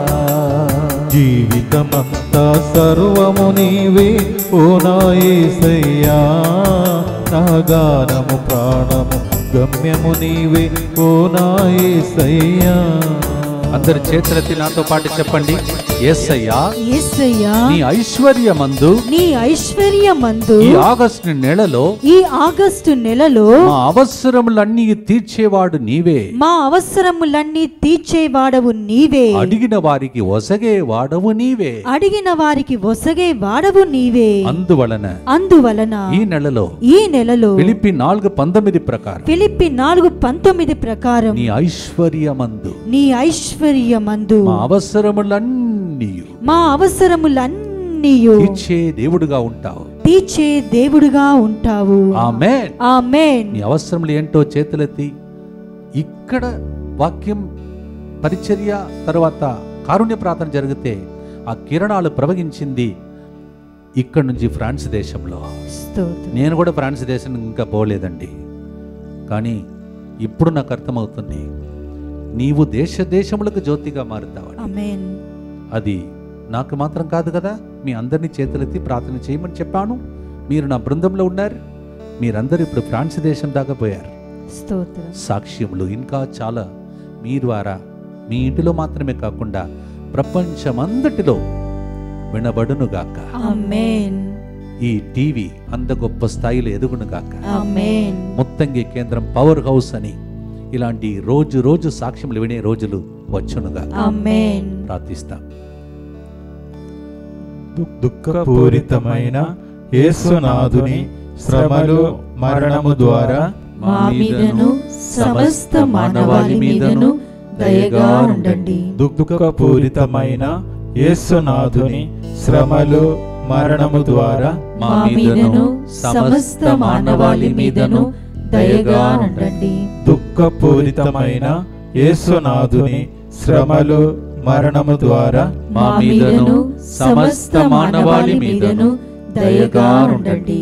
జీవితమంతా సర్వము నీవే ఓ నాయసయ్యా నా గానము ప్రాణము గమ్యము నీవే ఓ నాయసయ్యా అందరి చేతులెత్తి నాతో పాటు చెప్పండి ఎస్సయ్యా యేసయ్యా నీ ఐశ్వర్యమందు నీ ఐశ్వర్యమందు ఈ ఆగస్టు నెలలో ఈ ఆగస్టు నెలలో మా అవసరములన్నీ తీర్చేవాడు నీవే మా అవసరములన్నీ తీర్చేవాడవు నీవే అడిగిన వారికి ఒసగే వాడవు నీవే అడిగిన వారికి ఒసగే వాడవు నీవే అందువలన అందువలన ఈ నెలలో ఈ నెలలో ఫిలిప్పి నాలుగు పంతొమ్మిది ప్రకారం ఫిలిప్పి నాలుగు పంతొమ్మిది ప్రకారం నీ ఐశ్వర్యమందు నీ ఐశ్వర్యమందు మా అవసరములన్నీ మా అవసరములన్నీ తీర్చే దేవుడుగా ఉంటావు తీర్చే దేవుడుగా ఉంటావు ఆమేన్ ఆమేన్ నీ అవసరములు ఏంటో చేతులెత్తి ఇక్కడ వాక్యం పరిచర్య తర్వాత కారుణ్య ప్రార్థన జరిగితే ఆ కిరణాలు ప్రవహించింది ఇక్కడ నుంచి ఫ్రాన్స్ దేశంలో స్తోత్రం నేను కూడా ఫ్రాన్స్ దేశం ఇంకా పోలేదండి కానీ ఇప్పుడు నాకు అర్థమవుతుంది నీవు దేశ దేశములకు జ్యోతిగా మారుతావని ఆమేన్ అది నాకు మాత్రం కాదు కదా మీ అందరినీ చేతులెత్తి ప్రార్థన చేయమని చెప్పాను మీరు నా బృందంలో ఉన్నారు మీరందరూ ఇప్పుడు ఫ్రాన్స్ దేశం దాకా పోయారు స్తోత్రం సాక్ష్యములు ఇంకా చాలా మీ ద్వారా మీ ఇంటిలో మాత్రమే కాకుండా ప్రపంచమంతటిలో వినబడునుగాక ఆమేన్ ఈ టీవీ అంత గొప్ప స్థాయిలో ఎదుగునుగాక ఆమేన్ ముత్తంగి కేంద్రం పవర్ హౌస్ అని ఇలాంటి రోజు రోజు సాక్ష్యములు వినే రోజులు వచ్చునుగా ఆమేన్ ప్రార్థిస్తాం దుఃఖపూరితమైన యేసునాథుని శ్రమలు మరణము ద్వారా మా మీదను సమస్త మానవాళి మీదను దయగా ఉండండి దుఃఖపూరితమైన యేసునాథుని శ్రమలు మరణము ద్వారా మా మీదను సమస్త మానవాళి మీదను దయగా ఉండండి దుఃఖపూరితమైన యేసునాథుని శ్రమలు మరణము ద్వారా మా మీదను సమస్త మానవాళి మీదను దయగా ఉండండి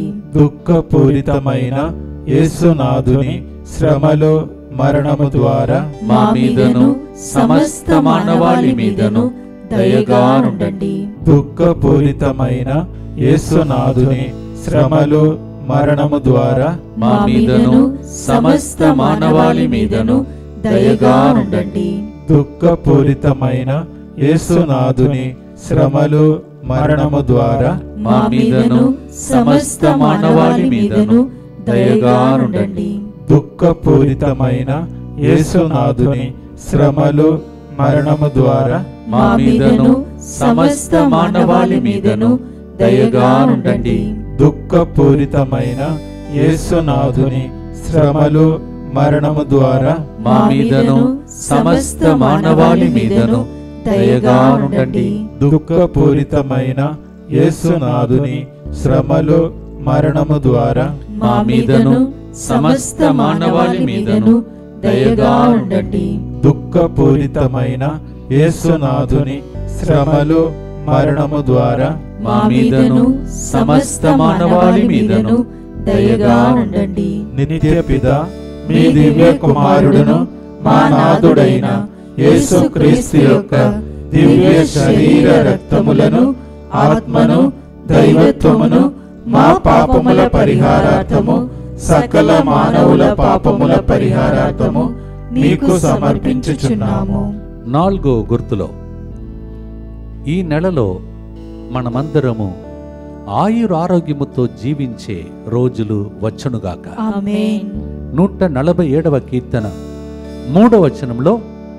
దుఃఖపూరితమైన యేసునాథుని శ్రమలు మరణము ద్వారా మా మీదను సమస్త మానవాళి మీదను దయగా ఉండండి దుఃఖపూరితమైన యేసునాథుని శ్రమలు మరణము ద్వారా మా మీదను సమస్త మానవాళి మీదను దయగా ఉండండి దుఃఖపూరితమైన యేసునాథుని శ్రమలు మరణము ద్వారా మా మీదను సమస్త మానవాళి మీదను దయగా ఉండండి దుఃఖపూరితమైన యేసునాథుని శ్రమలు మరణము ద్వారా మా మీదను సమస్త మానవాళి మీదను దయగా ఉండండి దుఃఖపూరితమైన యేసునాథుని శ్రమలు మరణము ద్వారా మా మీదను సమస్త మానవాళి మీదను దయగా ఉండండి దుఃఖపూరితమైన యేసునాథుని శ్రమలు మరణము ద్వారా మా మీదను సమస్త మానవాళి మీదను దయగా ఉండండి దుఃఖపూరితమైన యేసునాథుని శ్రమలు మరణము ద్వారా మా మీదను సమస్త మానవాళి మీదను దయగా ఉండండి నిత్య పిత మీ దివ్య కుమారుడును మా నాథుడైన యేసుక్రీస్తు యొక్క దివ్య శరీర రక్తములను ఆత్మను దైవత్వమును మా పాపముల పరిహారార్థము సకల మానవుల పాపముల పరిహారార్థము మీకు సమర్పించుచున్నాము నాలుగో గుర్తులో ఈ నెలలో మనమందరము ఆయురారోగ్యముతో జీవించే రోజులు వచ్చునుగాక ఆమేన్ నూట నలభై ఏడవ కీర్తన మూడవ వచనంలో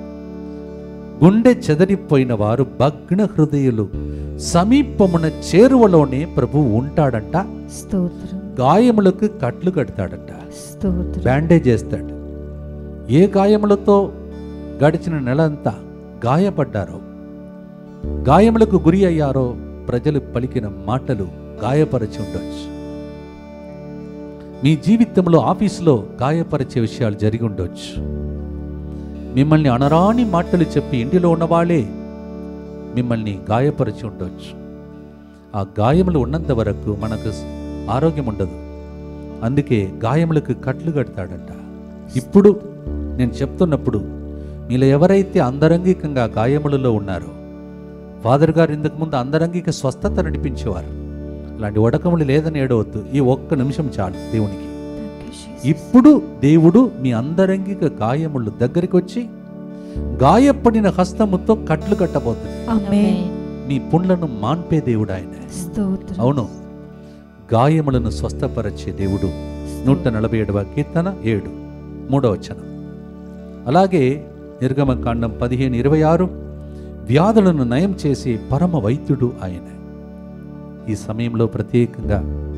గుండె చెదరిపోయిన వారు భగ్న హృదయులు సమీపమున చేరువలోనే ప్రభు ఉంటాడంట స్తోత్రం గాయములకు కట్లు కడతాడంట స్తోత్రం బ్యాండేజ్ చేస్తాడు ఏ గాయములతో గడిచిన నెల అంతా గాయపడ్డారో గాయములకు గురి అయ్యారో ప్రజలు పలికిన మాటలు గాయపరచి ఉండొచ్చు మీ జీవితంలో ఆఫీసులో గాయపరిచే విషయాలు జరిగి ఉండొచ్చు మిమ్మల్ని అనరాని మాటలు చెప్పి ఇంటిలో ఉన్నవాళ్ళే మిమ్మల్ని గాయపరిచి ఉండొచ్చు ఆ గాయములు ఉన్నంత వరకు మనకు ఆరోగ్యం ఉండదు అందుకే గాయములకు కట్లు కడతాడంట ఇప్పుడు నేను చెప్తున్నప్పుడు మీలో ఎవరైతే అంతరంగికంగా గాయములలో ఉన్నారో ఫాదర్ గారు ఇంతకు ముందు అంతరంగిక స్వస్థత నడిపించేవారు అలాంటి వడకములు లేదని ఏడవద్దు ఈ ఒక్క నిమిషం చాలు దేవునికి ఇప్పుడు దేవుడు మీ అంతరంగిక గాయములు దగ్గరికి వచ్చి గాయపడిన హస్తముతో కట్లు కట్టబోతుంది ఆమేన్ మీ పుండ్లను మాన్పే దేవుడు ఆయన స్తోత్రం అవును గాయములను స్వస్థపరచే దేవుడు నూట నలభై ఏడవ కీర్తన ఏడు మూడవ వచనం అలాగే నిర్గమకాండం పదిహేను ఇరవై ఆరు వ్యాధులను నయం చేసే పరమ వైద్యుడు ఆయన ఈ సమయంలో ప్రత్యేకంగా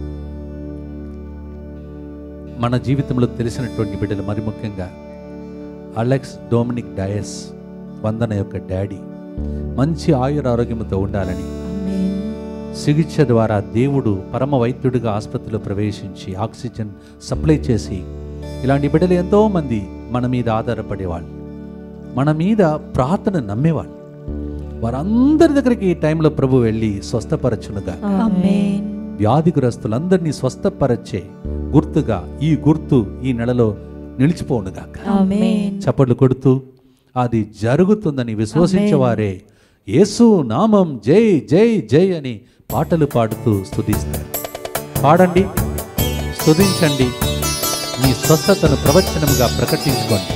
మన జీవితంలో తెలిసినటువంటి బిడ్డలు మరి ముఖ్యంగా అలెక్స్ డొమినిక్ డయస్ వందన యొక్క డాడీ మంచి ఆయుర ఆరోగ్యంతో ఉండాలని ఆమేన్ చికిత్స ద్వారా దేవుడు పరమ వైద్యుడిగా ఆసుపత్రిలో ప్రవేశించి ఆక్సిజన్ సప్లై చేసి ఇలాంటి బిడ్డలు ఎంతో మంది మన మీద ఆధారపడేవాళ్ళు మన మీద ప్రార్థన నమ్మేవాళ్ళు వారందరి దగ్గరికి ఈ టైంలో ప్రభు వెళ్ళి స్వస్థపరచునుగా ఆమేన్ వ్యాధిగ్రస్తులందరినీ స్వస్థపరచే గుర్తుగా ఈ గుర్తు ఈ నెలలో నిలిచిపోనుగాక ఆమేన్ చప్పట్లు కొడుతూ అది జరుగుతుందని విశ్వసించేవారే యేసు నామం జై జై జై అని పాటలు పాడుతూ స్తుతిస్తారు పాడండి స్తుతించండి మీ స్వస్థతను ప్రవచనముగా ప్రకటించుకోండి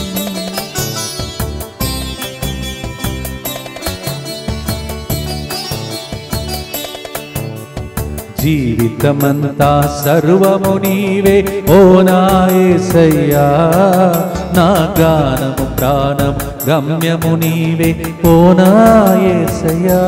జీవితమంతా సర్వము నీవే ఓ నాయసయ్యా నా గానము ప్రాణం గమ్యము నీవే ఓ నాయసయ్యా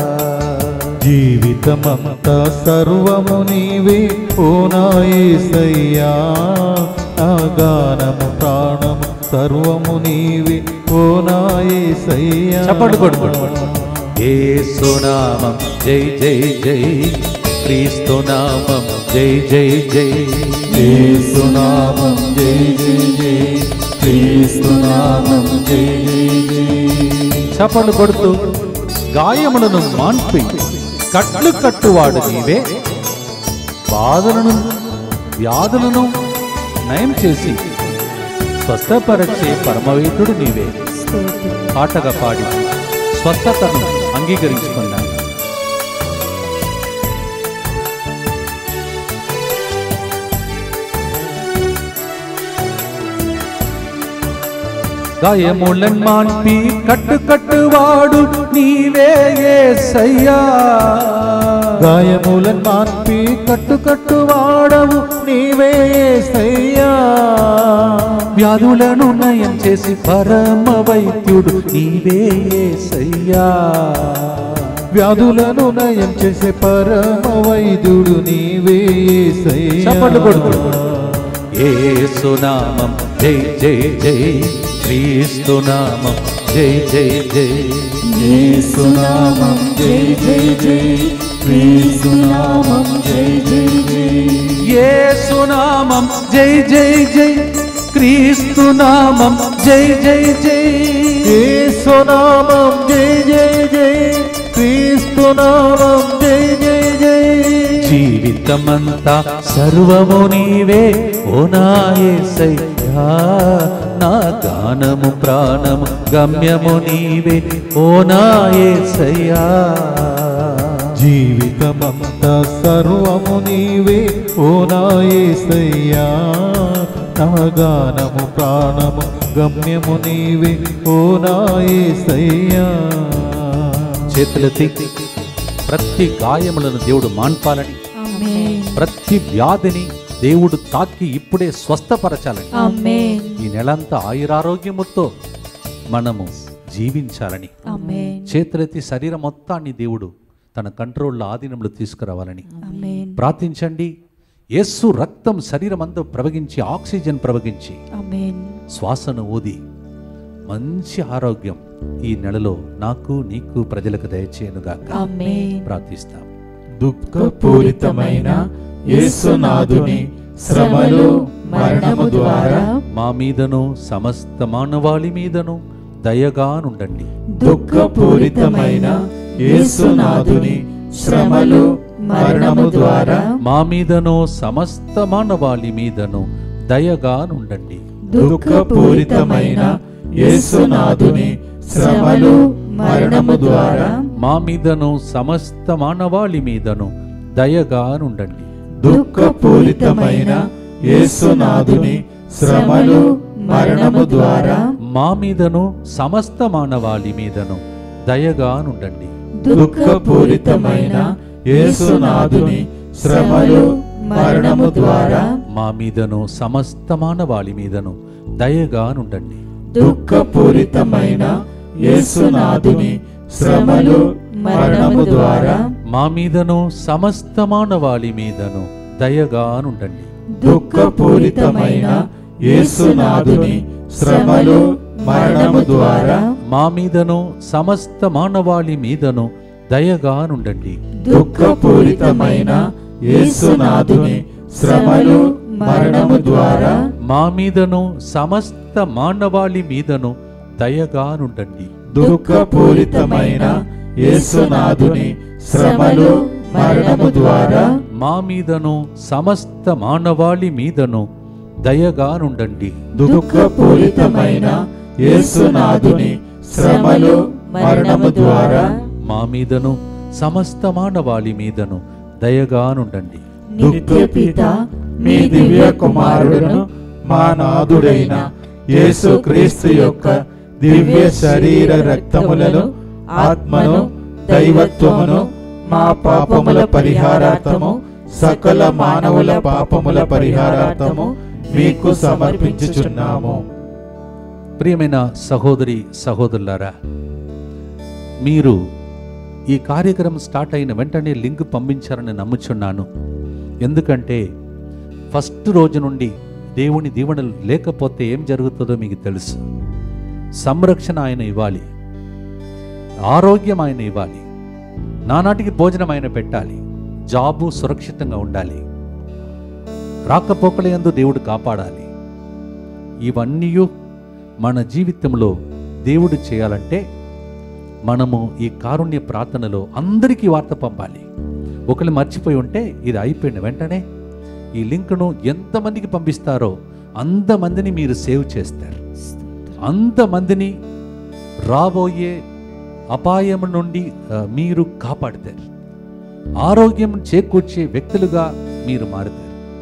జీవితమంతా సర్వము నీవే ఓ నాయసయ్యా నా గానము ప్రాణము సర్వము నీవే ఓ నాయసయ్యా చప్పట్లు కొడుకోండి ఏసునామం జై జై జై క్రీస్తు నామం జై జై జై యేసునామం జై జై జై క్రీస్తునామం జై జై జై చప్పలు కొడుతూ గాయములను మాన్పి కట్లు కట్టువాడు నీవే బాధలను వ్యాధులను నయం చేసి స్వస్థపరచే పరమవేదుడు నీవే స్తోత్రం పాటగా పాడి స్వస్థతను అంగీకరించుకున్నాను గాయములన్ మాన్పి కట్టు కట్టువాడు నీవే యేసయ్యా గాయములను మార్పి కట్టు కట్టు వాడవు నీవే యేసయ్యా వ్యాధులను నయం చేసి పరమ వైద్యుడు నీవే యేసయ్యా వ్యాధులను నయం చేసే పరమ వైద్యుడు నీవే యేసయ్యా చప్పట్లు కొడుకు ఏసునామం జై జై జై క్రీస్తు నామం జై జై జై యేసునామం జై జై జై క్రీస్తునామం జై జై జై ఏసునామం జై జై జై క్రీస్తు నామం జై జై జై యేసునామం జై జై జై క్రీస్తునామం జై జై జై జీవితమంతా సర్వము నీవే ఓ నా యేసయ్యా నా గానము ప్రాణము గమ్యము నీవే ఓ నా యేసయ్యా జీవితమంతా సర్వము నీవే ఓ నా యేసయ్యా నా గానము ప్రాణము గమ్యము నీవే ఓ నా యేసయ్యా చేతులెత్తి ప్రతి గాయములను దేవుడు మాన్పాలని ఆమేన్ ప్రతి వ్యాధిని దేవుడు తాకి ఇప్పుడే స్వస్థపరచాలని ఆమేన్ ఈ నెలంతా ఆయురారోగ్యముతో మనము జీవించాలని ఆమేన్ చేతులెత్తి శరీరం మొత్తాన్ని దేవుడు తన కంట్రోల్లో ఆధీనంలో తీసుకురావాలని ఆమేన్ ప్రార్థించండి యేసు రక్తం శరీరం అంతా ప్రవగించి ఆక్సిజన్ ప్రవగించి ఆమేన్ శ్వాసను ఊది మంచి ఆరోగ్యం ఈ నెలలో నాకు నీకు ప్రజలకు దయచేయనుగాక ఆమేన్ ప్రార్థిస్తాం దుఃఖపూరితమైన యేసునాథుని శ్రమలు మరణము ద్వారా మా మీదను సమస్త మానవాళి మీదను దయగానుండండి దుఃఖపూరితమైన యేసునాథుని శ్రమలు మరణము ద్వారా మా మీదను సమస్త మానవాళి మీదను దయగానుండండి దుఃఖపూరితమైన యేసునాథుని శ్రమలు మరణము ద్వారా మా మీదను సమస్త మానవాళి మీదను దయగానుండండి దుఃఖపూరితమైన యేసునాథుని శ్రమలు మరణము ద్వారా మా మీదను సమస్త మానవాళి మీదను దయగానుండండి దుఃఖపూరితమైన యేసునాథుని శ్రమలు మరణము ద్వారా మా మీదను సమస్త మానవాళి మీదను దయగానుండండి దుఃఖపూరితమైన యేసునాథుని శ్రమలు మరణము ద్వారా మా మీదను సమస్త మానవాళి మీదను దయగానుండండి దుఃఖపూరితమైన యేసునాథుని శ్రమలు మరణము ద్వారా మా మీదను సమస్త మానవాళి మీదను దయగానుండండి దుఃఖపూరితమైన యేసునాథుని శ్రమలు మరణము ద్వారా మా మీదను సమస్త మానవాళి మీదను దయగానుండండి దుఃఖపూరితమైన యేసునాథుని శ్రమలు మరణము ద్వారా మా మీదను సమస్త మానవాళి మీదను దయగానుండండి దుఃఖపూరితమైన యేసునాథుని శ్రమలు మరణము ద్వారా మా మీదను సమస్త మానవాళి మీదను దయగానుండండి నిత్య పిత మీ దివ్య కుమారుడును మా నాథుడైన యేసు క్రీస్తు యొక్క దివ్య శరీర రక్తములను ఆత్మను దైవత్వమును మా పాపముల పరిహారార్థము సకల మానవుల పాపముల పరిహారార్థము మీకు సమర్పించుచున్నాము ప్రియమైన సహోదరి సహోదరులారా మీరు ఈ కార్యక్రమం స్టార్ట్ అయిన వెంటనే లింక్ పంపించారని నమ్ముచున్నాను ఎందుకంటే ఫస్ట్ రోజు నుండి దేవుని దీవెనలు లేకపోతే ఏం జరుగుతుందో మీకు తెలుసు సంరక్షణ ఆయన ఇవ్వాలి ఆరోగ్యం ఆయన ఇవ్వాలి నానాటికి భోజనం ఆయన పెట్టాలి జాబు సురక్షితంగా ఉండాలి రాకపోకల యందు దేవుడు కాపాడాలి ఇవన్నీ మన జీవితంలో దేవుడు చేయాలంటే మనము ఈ కారుణ్య ప్రార్థనలో అందరికీ వార్త పంపాలి ఒకళ్ళు మర్చిపోయి ఉంటే ఇది అయిపోయిన వెంటనే ఈ లింక్ను ఎంతమందికి పంపిస్తారో అంతమందిని మీరు సేవ్ చేస్తారు అంతమందిని రాబోయే అపాయం నుండి ఆ, మీరు కాపాడతారు ఆరోగ్యం చేకూర్చే వ్యక్తులుగా మీరు మారుతారు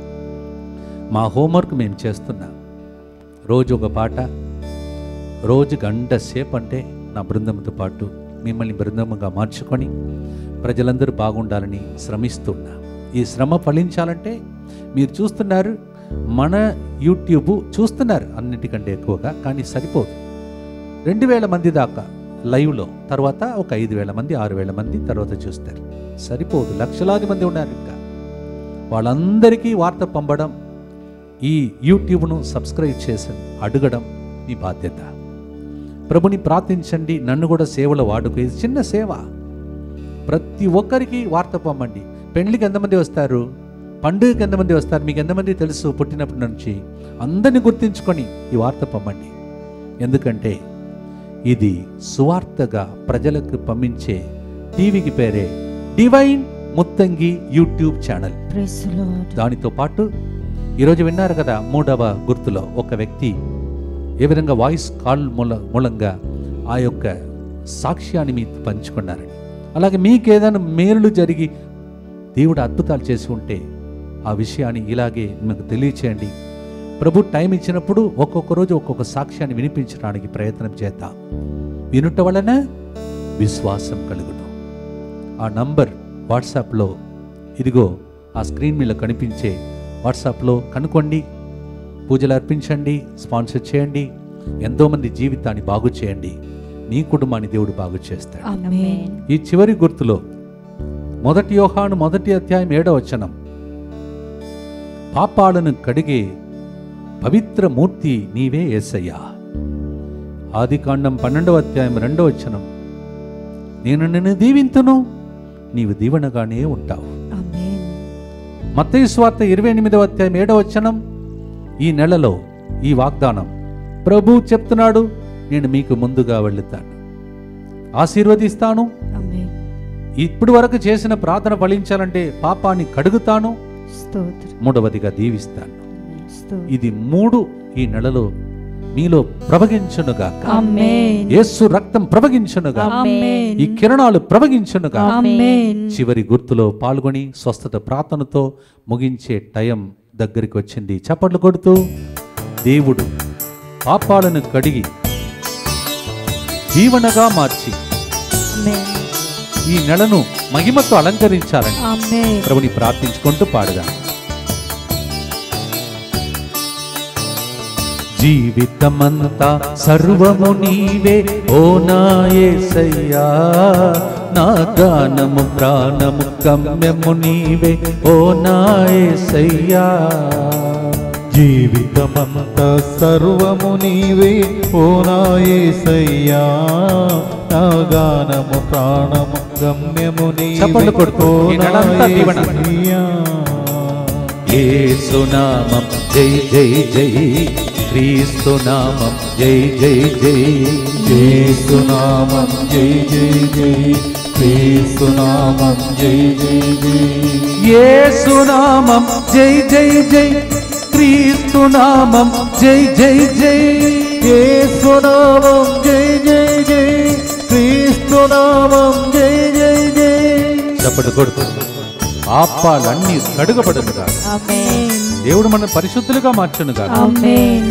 మా హోంవర్క్ మేము చేస్తున్నాం రోజు ఒక పాట రోజు గంట సేపు అంటే నా బృందంతో పాటు మిమ్మల్ని బృందముగా మార్చుకొని ప్రజలందరూ బాగుండాలని శ్రమిస్తున్నా ఈ శ్రమ ఫలించాలంటే మీరు చూస్తున్నారు మన యూట్యూబ్ చూస్తున్నారు అన్నిటికంటే ఎక్కువగా కానీ సరిపోదు రెండు వేల మంది దాకా లైవ్లో తర్వాత ఒక ఐదు వేల మంది ఆరు వేల మంది తర్వాత చూస్తారు సరిపోదు లక్షలాది మంది ఉన్నారు ఇంకా వాళ్ళందరికీ వార్త పంపడం ఈ యూట్యూబ్ను సబ్స్క్రైబ్ చేసి అడగడం మీ బాధ్యత ప్రభుని ప్రార్థించండి నన్ను కూడా సేవలో వాడుకో ఇది చిన్న సేవ ప్రతి ఒక్కరికి వార్త పంపండి పెళ్లికి ఎంతమంది వస్తారు పండుగకి ఎంతమంది వస్తారు మీకు ఎంతమంది తెలుసు పుట్టినప్పటి నుంచి అందరిని గుర్తించుకొని ఈ వార్త పంపండి ఎందుకంటే ఇది సువార్తగా ప్రజలకు పంపించే టీవీకి పేరే divine Muthangi YouTube channel praise Lord దానితో పాటు ఈరోజు విన్నారు కదా మూడవ గుర్తులో ఒక వ్యక్తి ఏ విధంగా వాయిస్ కాల్ మూల మూలంగా ఆ యొక్క సాక్ష్యాన్ని మీతో పంచుకున్నారని అలాగే మీకు ఏదైనా మేలులు జరిగి దేవుడు అద్భుతాలు చేసి ఉంటే ఆ విషయాన్ని ఇలాగే మీకు తెలియచేయండి ప్రభు టైం ఇచ్చినప్పుడు ఒక్కొక్క రోజు ఒక్కొక్క సాక్ష్యాన్ని వినిపించడానికి ప్రయత్నం చేద్దాం వినుట వలన విశ్వాసం కలుగును ఆ నంబర్ వాట్సాప్లో ఇదిగో ఆ స్క్రీన్ మీద కనిపించే వాట్సాప్లో కనుక్కోండి పూజలు అర్పించండి స్పాన్సర్ చేయండి ఎంతోమంది జీవితాన్ని బాగు చేయండి మీ కుటుంబాన్ని దేవుడు బాగు చేస్తాడు ఆమేన్ ఈ చివరి గుర్తులో మొదటి యోహాను మొదటి అధ్యాయం ఏడవ వచనం పాపాలను కడిగే పవిత్ర మూర్తి నీవే యేసయ్యా ఆది కాండం పన్నెండవ అధ్యాయం రెండవ వచనం నేను నిన్ను దీవింతును నీవు దీవెనగానే ఉంటావు ఆమేన్ మత్తయి స్వార్త ఇరవై ఎనిమిదవ అధ్యాయం ఏడవ వచనం ఈ నెలలో ఈ వాగ్దానం ప్రభు చెప్తున్నాడు నేను మీకు ముందుగా వెళ్తాను ఆశీర్వదిస్తాను ఆమేన్ ఇప్పటి వరకు చేసిన ప్రార్థన ఫలించాలంటే పాపాన్ని కడుగుతాను స్తోత్రం మూడవదిగా దీవిస్తాను స్తోత్రం ఇది మూడు ఈ నెలలో మీలో ప్రవగించునుగా ఆమేన్ యేసు రక్తం ప్రవగించునుగా ఆమేన్ ఈ కిరణాలు ప్రవగించునుగా ఆమేన్ చివరి గుర్తులో పాల్గొని స్వస్థత ప్రార్థనతో ముగించే టైం దగ్గరికి వచ్చింది చప్పట్లు కొడుతూ దేవుడు పాపాలను కడిగి దీవెనగా మార్చి ఆమేన్ ఈ నెలను మహిమతో అలంకరించాలని ఆమేన్ ప్రభుని ప్రార్థించుకుంటూ పాడదాం జీవితమంతా సర్వము నీవే ఓ నా యేసయ్యా నా గానము ప్రాణము గమ్యము నీవే ఓ నా యేసయ్యా జీవితమంతా సర్వము నీవే ఓ నా యేసయ్యా నా గానము ప్రాణము గమ్యము నీవే చప్పట్లు కొడుతూ ఓ ఈ నా నెలంతా దీవెన. యేసయ్యా. యేసునామం జై జై జై క్రీస్తు నామం జై జై జై యేసునామం జై జై జై యేసునామం జై జై జై యేసు నామం జై జై జై క్రీస్తు నామం జై జై జై యేసునామం జై జై జై క్రీస్తునామం జై జై జై చప్పటి కొడుకు పాపాలన్నీ కడుగబడునుగా ఆమేన్ దేవుడు మన పరిశుద్ధులుగా మార్చునుగా ఆమేన్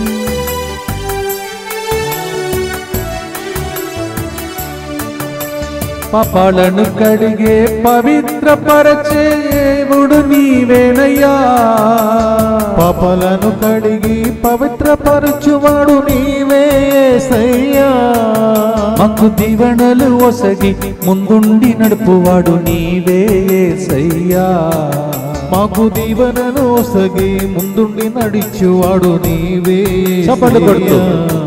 పాపాలను కడిగే పవిత్రపరచే దేవుడు నీవేనయ్యా పాపలను కడిగి పవిత్రపరచువాడు నీవే యేసయ్యా మాకు దీవెనలు ఒసగి ముందుండి నడుపువాడు నీవే సయ్యా మాకు దీవెనను సగి ముందుండి నడిచువాడు నీవే చప్పట్లు కొడుతూ. యేసయ్యా.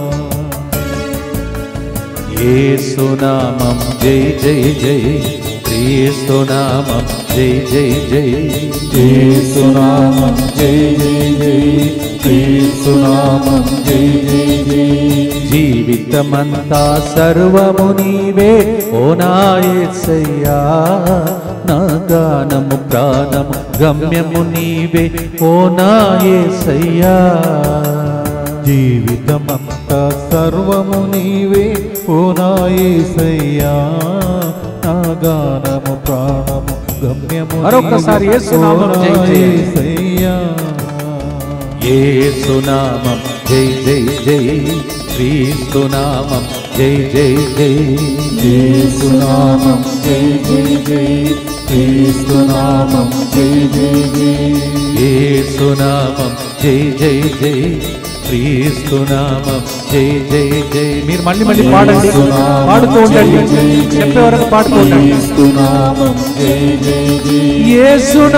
ఏసునామం జై జై జై క్రీస్తునామం జై జై జై యేసునామం జై జై జై యేసునామం జై జై జై జీవితమంతా సర్వము నీవే ఓ నాయసయ్యా నా గానము ప్రాణము గమ్యము నీవే ఓ నాయసయ్యా జీవితమంతా సర్వము నీవే ఓ నాయసయ్యా నా గానము ప్రాణము గమ్యము మరొక్కసారి నీవే, యేసునామం ఓ జై జై. నాయసయ్యా. ఏసునామం జై జై జై క్రీస్తునామం జై జై జై యేసునామం జై జై జై యేసునామం జై జై జై ఏసునామం జై జై జై క్రీస్తునామం జై జై జై మీరు మళ్ళీ మళ్ళీ పాడండి పాడుతూ ఉండండి చెప్పే వరకు పాడుతూ ఉండండి యేసునామం జై జై జై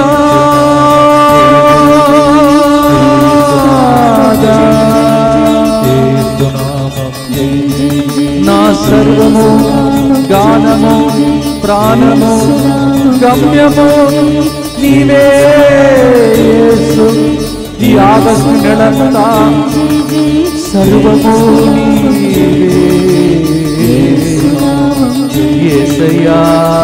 యేసునామం జై జై జై నా సర్వము గానము ప్రాణము గమ్యము నీవే యేసు ఈ ఆగస్టు నెలంతా సర్వము నీవే యేసయ్యా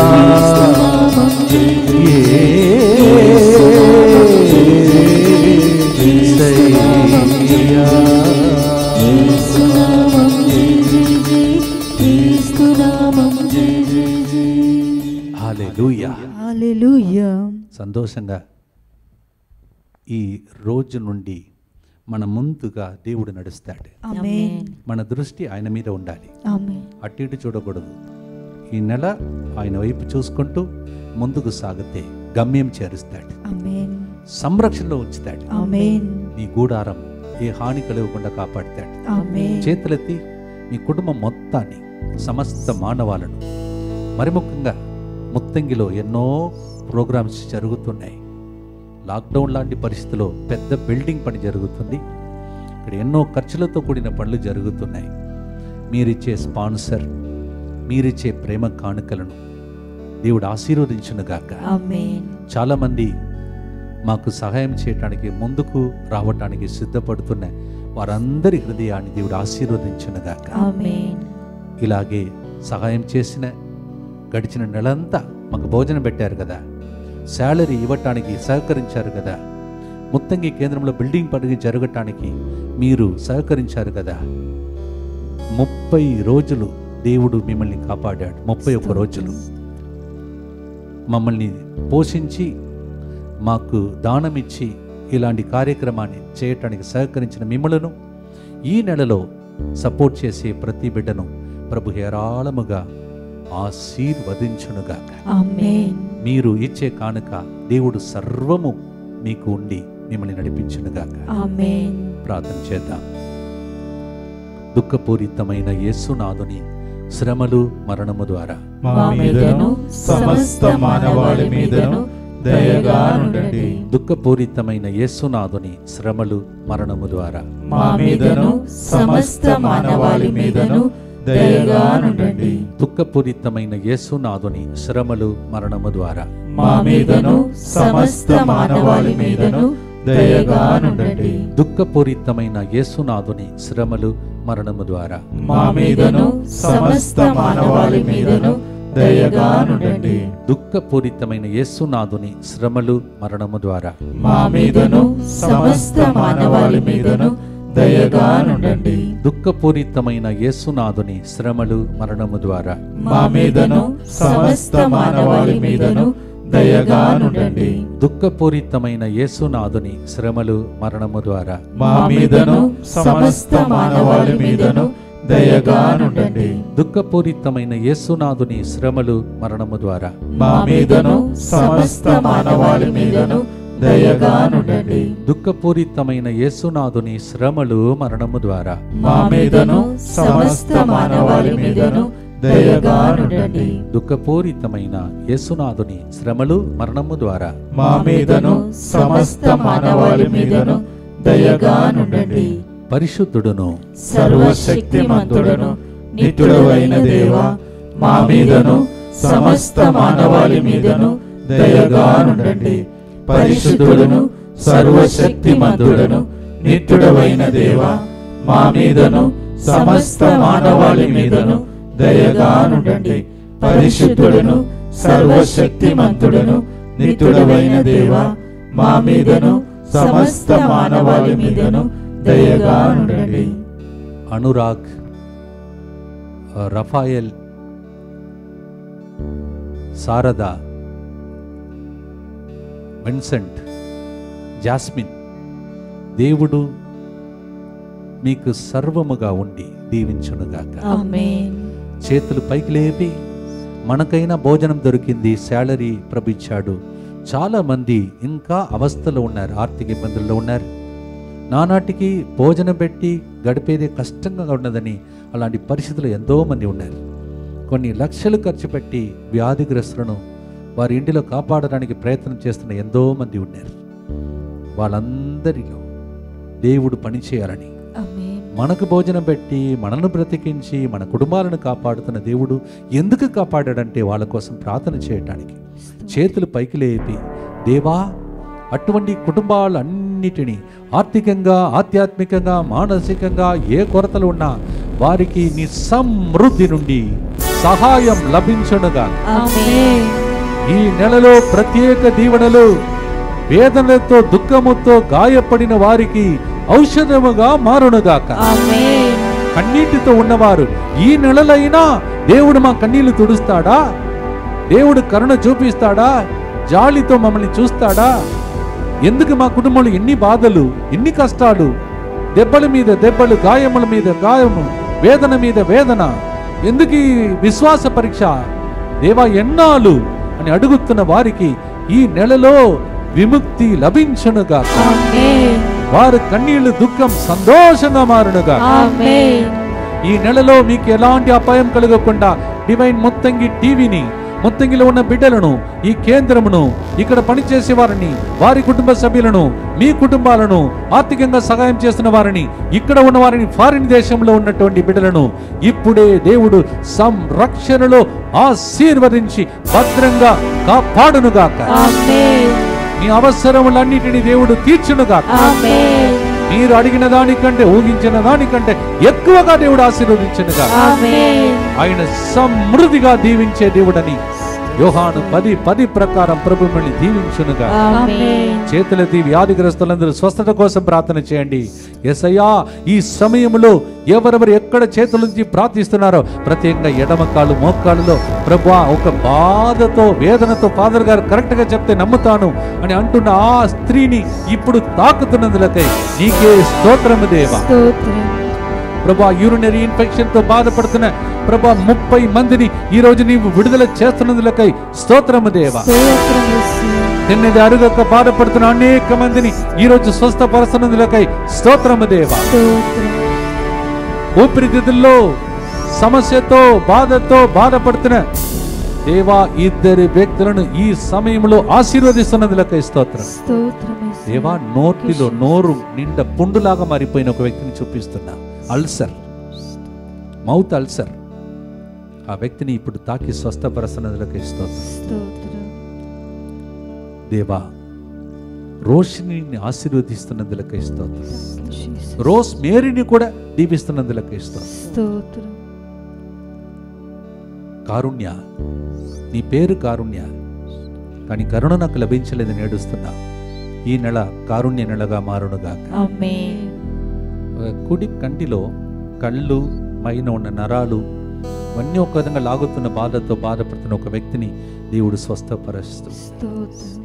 యేసయ్యా హల్లెలూయా హల్లెలూయా సంతోషంగా ఈ రోజు నుండి మన ముందుగా దేవుడు నడుస్తాడు ఆమేన్ మన దృష్టి ఆయన మీద ఉండాలి ఆమేన్ అటు ఇటు చూడకూడదు ఈ నెల ఆయన వైపు చూసుకుంటూ ముందుకు సాగితే గమ్యం చేరుస్తాడు ఆమేన్ సంరక్షణలో ఉంచుతాడు ఆమేన్ నీ గూడారం ఏ హాని కలగకుండా కాపాడుతాడు ఆమేన్ చేతులెత్తి మీ కుటుంబం మొత్తాన్ని సమస్త మానవాలను మరి ముఖ్యంగా ముత్తంగిలో ఎన్నో ప్రోగ్రామ్స్ జరుగుతున్నాయి లాక్డౌన్ లాంటి పరిస్థితిలో పెద్ద బిల్డింగ్ పని జరుగుతుంది ఇక్కడ ఎన్నో ఖర్చులతో కూడిన పనులు జరుగుతున్నాయి మీరిచ్చే స్పాన్సర్ మీరిచ్చే ప్రేమ కానుకలను దేవుడు ఆశీర్వదించునుగాక ఆమేన్ చాలామంది మాకు సహాయం చేయటానికి ముందుకు రావటానికి సిద్ధపడుతున్న వారందరి హృదయాన్ని దేవుడు ఆశీర్వదించునుగాక ఆమేన్ ఇలాగే సహాయం చేసిన గడిచిన నెలంతా మాకు భోజనం పెట్టారు కదా శాలరీ ఇవ్వటానికి సహకరించారు కదా ముత్తంగి కేంద్రంలో బిల్డింగ్ పని జరగటానికి మీరు సహకరించారు కదా ముప్పై రోజులు దేవుడు మిమ్మల్ని కాపాడాడు ముప్పై ఒక్క రోజులు మమ్మల్ని పోషించి మాకు దానమిచ్చి ఇలాంటి కార్యక్రమాన్ని చేయటానికి సహకరించిన మిమ్మలను ఈ నెలలో సపోర్ట్ చేసే ప్రతి బిడ్డను ప్రభు హేరాళముగా ఆశీర్వదించునుగాక ఆమేన్ మీరు ఇచ్చే కానుక దేవుడు సర్వము మీకు ఉండి మిమ్మల్ని నడిపించునుగాక ఆమేన్ ప్రార్థన చేద్దాం దుఃఖపూరితమైన యేసునాథుని శ్రమలు మరణము ద్వారా మా మీదను సమస్త మానవాళి మీదను దయగా నుండండి దుఃఖపూరితమైన యేసునాథుని శ్రమలు మరణము ద్వారా మా మీదను సమస్త మానవాళి మీదను దయగా నుండండి దుఃఖపూరితమైన యేసునాథుని శ్రమలు మరణము ద్వారా మా మీదను సమస్త మానవాళి మీదను దయగానుండండి దుఃఖపూరితమైన యేసునాథుని శ్రమలు మరణము ద్వారా మా మీదను సమస్త మానవాళి మీదను దయగానుండండి దుఃఖపూరితమైన యేసునాథుని శ్రమలు మరణము ద్వారా మా మీదను సమస్త మానవాళి మీదను దయగానుండండి దుఃఖపూరితమైన యేసునాథుని శ్రమలు మరణము ద్వారా మా మీదను సమస్త మానవాళి మీదను దయగానుండండి దుఃఖపూరితమైన యేసునాథుని శ్రమలు మరణము ద్వారా మా మీదను సమస్త మానవాళి మీదను దయగానుండండి దుఃఖపూరితమైన యేసునాథుని శ్రమలు మరణము ద్వారా మా మీదను సమస్త మానవాళి మీదను దయగానుండండి దుఃఖపూరితమైన యేసునాథుని శ్రమలు మరణము ద్వారా మా మీదను సమస్త మానవాళి మీదను దయగానుండండి దుఃఖపూరితమైన యేసునాథుని శ్రమలు మరణము ద్వారా మా మీదను సమస్త మానవాళి మీదను దయగానుండండి పరిశుద్ధుడును సర్వశక్తిమంతుడను నిత్యుడవైన దేవా మా మీదను సమస్త మానవాళి మీదను దయగానుండండి పరిశుద్ధుడను సర్వశక్తిమంతుడను నిత్యుడవైన దేవా మా మీదను సమస్త మానవాళి మీదను దయగానుండండి పరిశుద్ధుడను సర్వశక్తిమంతుడను నిత్యుడవైన దేవా మా మీదను సమస్త మానవాళి మీదను దయగానుండండి Anurag Raphael Sharada Vincent Jasmine దేవుడు మీకు సర్వముగా ఉండి దీవించునుగాక ఆమేన్ చేతులు పైకి లేపి మనకైనా భోజనం దొరికింది శాలరీ ప్రభించాడు చాలా మంది ఇంకా అవస్థలో ఉన్నారు ఆర్థిక ఇబ్బందుల్లో ఉన్నారు నానాటికి భోజనం పెట్టి గడిపేది కష్టంగా ఉన్నదని అలాంటి పరిస్థితులు ఎంతో మంది ఉన్నారు కొన్ని లక్షలు ఖర్చు పెట్టి వ్యాధిగ్రస్తులను వారి ఇంటిలో కాపాడడానికి ప్రయత్నం చేస్తున్న ఎంతో మంది ఉన్నారు వాళ్ళందరిలో దేవుడు పనిచేయాలని ఆమేన్ మనకు భోజనం పెట్టి మనల్ని బ్రతికించి మన కుటుంబాలను కాపాడుతున్న దేవుడు ఎందుకు కాపాడాడంటే వాళ్ళ కోసం ప్రార్థన చేయటానికి చేతులు పైకి లేపి దేవా అటువంటి కుటుంబాలన్నిటినీ ఆర్థికంగా ఆధ్యాత్మికంగా మానసికంగా ఏ కొరతలు ఉన్నా వారికి నీ సమృద్ధి నుండి సహాయం లభించనుగా ఆమేన్ ఈ నెలలో ప్రత్యేక దీవెనలు వేదనలతో దుఃఖముతో గాయపడిన వారికి ఔషధముగా మారునుగాక ఆమేన్ కన్నీటితో ఉన్నవారు ఈ నెలలైనా దేవుడు మా కన్నీళ్లు తుడుస్తాడా దేవుడు కరుణ చూపిస్తాడా జాలితో మమ్మల్ని చూస్తాడా ఎందుకు మా కుటుంబంలో ఎన్ని బాధలు ఎన్ని కష్టాలు దెబ్బల మీద దెబ్బలు గాయముల మీద గాయము వేదన మీద వేదన ఎందుకు ఈ విశ్వాస పరీక్ష దేవా ఎన్నాళ్ళు అని అడుగుతున్న వారికి ఈ నెలలో విముక్తి లభించునుగా ఆమేన్ వారి కన్నీళ్లు దుఃఖం సంతోషంగా మారునుగా ఆమేన్ ఈ నెలలో మీకు ఎలాంటి అపాయం కలగకుండా డివైన్ మొత్తంగి టీవీని మొత్తంగిలో ఉన్న బిడ్డలను ఈ కేంద్రమును ఇక్కడ పనిచేసే వారిని వారి కుటుంబ సభ్యులను మీ కుటుంబాలను ఆర్థికంగా సహాయం చేస్తున్న వారిని ఇక్కడ ఉన్న వారిని ఫారిన్ దేశంలో ఉన్నటువంటి బిడ్డలను ఇప్పుడే దేవుడు సంరక్షణలో ఆశీర్వదించి భద్రంగా కాపాడునుగాక ఆమేన్ మీ అవసరములన్నిటిని దేవుడు తీర్చునుగాక ఆమేన్ మీరు అడిగిన దానికంటే ఊహించిన దానికంటే ఎక్కువగా దేవుడు ఆశీర్వదించనుగా ఆమేన్ ఆయన సమృద్ధిగా దీవించే దేవుడని యోహాను పది పది ప్రకారం ప్రభు మిమ్మల్ని దీవించునుగా ఆమేన్ చేతులెత్తి వ్యాధిగ్రస్తులందరూ స్వస్థత కోసం ప్రార్థన చేయండి ఎసయ్యా ఈ సమయంలో ఎవరెవరు ఎక్కడ చేతుల నుంచి ప్రార్థిస్తున్నారో ప్రత్యేకంగా ఎడమ కాలు మోకాలులో ప్రభా ఒక బాధతో వేదనతో ఫాదర్ గారు కరెక్ట్ గా చెప్తే నమ్ముతాను అని అంటున్న ఆ స్త్రీని ఇప్పుడు తాకుతున్నందులకై నీకే స్తోత్రము దేవా స్తోత్రం ప్రభా యూరినరీ ఇన్ఫెక్షన్ తో బాధపడుతున్న ప్రభా ముప్పై మందిని ఈ రోజు నీవు విడుదల చేస్తున్నందులకై స్తోత్రము దేవా స్తోత్రం యేసు తిన్నది అరుగక బాధపడుతున్న అనేక మందిని ఈ రోజు స్వస్థపరుస్తున్నందులకై స్తోత్రము దేవా స్తోత్రం ఊపిరితిత్తుల్లో సమస్యతో బాధతో బాధపడుతున్న దేవా ఇద్దరి వ్యక్తులను ఈ సమయంలో ఆశీర్వదిస్తున్నందులకై స్తోత్రం స్తోత్రం యేసు దేవా నోటిలో నోరు నిండా పుండులాగా మారిపోయిన ఒక వ్యక్తిని చూపిస్తున్నా అల్సర్ మౌత్ అల్సర్ ఆ వ్యక్తిని ఇప్పుడు తాకి స్వస్థపరస్తున్నందులకై స్తోత్రం స్తోత్రం దేవా రోషిని ఆశీర్వదిస్తున్నందులకై స్తోత్రం Jesus. రోస్ మేరీని కూడా దీవిస్తున్నందులకై స్తోత్రం స్తోత్రం కారుణ్య నీ పేరు కారుణ్య కానీ కరుణ నాకు లభించలేదని ఏడుస్తున్నా ఈ నెల కారుణ్య నెలగా మారునుగాక ఆమేన్ కుడి కంటిలో కళ్ళు పైన ఉన్న నరాలు ఇవన్నీ ఒక విధంగా లాగుతున్న బాధతో బాధపడుతున్న ఒక వ్యక్తిని దేవుడు స్వస్థపరుస్తూ స్తోత్రం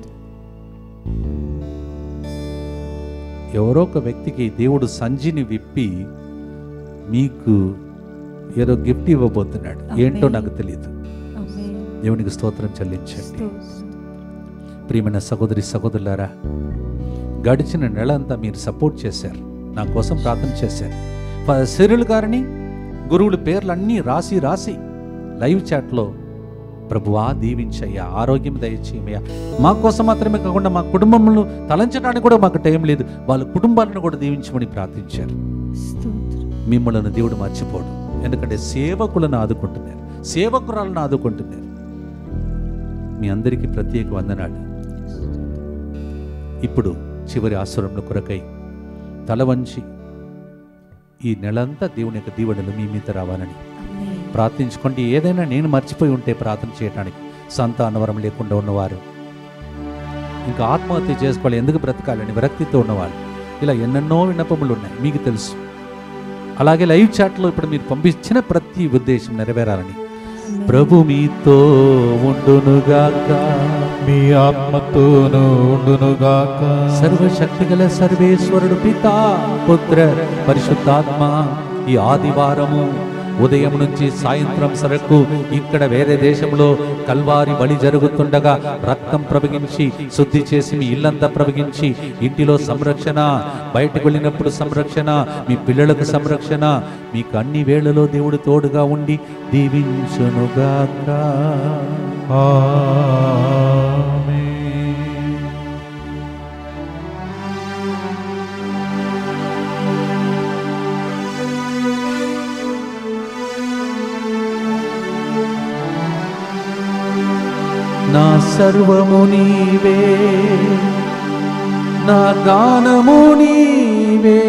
ఎవరో ఒక వ్యక్తికి దేవుడు సంజిని విప్పి మీకు ఏదో గిఫ్ట్ ఇవ్వబోతున్నాడు ఏంటో నాకు తెలియదు ఆమేన్ దేవునికి స్తోత్రం చెల్లించండి స్తోత్రం ప్రియమైన సహోదరి సహోదరులారా గడిచిన నెల అంతా మీరు సపోర్ట్ చేశారు నా కోసం ప్రార్థన చేశారు ఫ- సిరుల్ గారిని గురువుల పేర్లు అన్నీ రాసి రాసి లైవ్ చాట్లో ప్రభువా దీవించయ్యా ఆరోగ్యం దయచేయమయ్యా మా కోసం మాత్రమే కాకుండా మా కుటుంబంలో తలంచడానికి కూడా మాకు టైం లేదు వాళ్ళ కుటుంబాలను కూడా దీవించమని ప్రార్థించారు స్తోత్రం మిమ్మల్ని దేవుడు మర్చిపోడు ఎందుకంటే సేవకులను ఆదుకుంటున్నారు సేవకురాలను ఆదుకుంటున్నారు మీ అందరికీ ప్రత్యేక వందనాలు ఇప్పుడు చివరి ఆశ్రమంలో కొరకై తల వంచి ఈ నెలంతా దేవుని యొక్క దీవెనలు మీ మీద రావాలని ఆమేన్ ప్రార్థించుకోండి ఏదైనా నేను మర్చిపోయి ఉంటే ప్రార్థన చేయడానికి సంతానవరం లేకుండా ఉన్నవారు ఇంకా ఆత్మహత్య చేసుకోవాలి ఎందుకు బ్రతకాలని విరక్తితో ఉన్నవాళ్ళు ఇలా ఎన్నెన్నో విన్నపములు ఉన్నాయి మీకు తెలుసు అలాగే లైవ్ చాట్లో ఇప్పుడు మీరు పంపించిన ప్రతి ఉద్దేశం నెరవేరాలని ప్రభు మీతో ఉండునుగాక మీ ఆత్మతోను ఉండునుగాక సర్వశక్తి గల సర్వేశ్వరుడు పితా పుత్ర పరిశుద్ధాత్మ ఈ ఆదివారము ఉదయం నుంచి సాయంత్రం సరకు ఇక్కడ వేరే దేశంలో కల్వారి బలి జరుగుతుండగా రక్తం ప్రవగించి శుద్ధి చేసి మీ ఇల్లంతా ప్రవగించి ఇంటిలో సంరక్షణ బయటకు వెళ్ళినప్పుడు సంరక్షణ మీ పిల్లలకు సంరక్షణ మీకు అన్ని వేళలో దేవుడు తోడుగా ఉండి దీవించునుగాక ఆమేన్. నా సర్వము నీవే నా గానము నీవే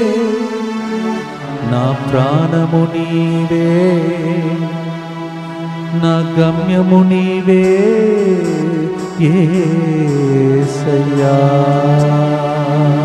నా ప్రాణము నీవే నా గమ్యము నీవే యేసయ్యా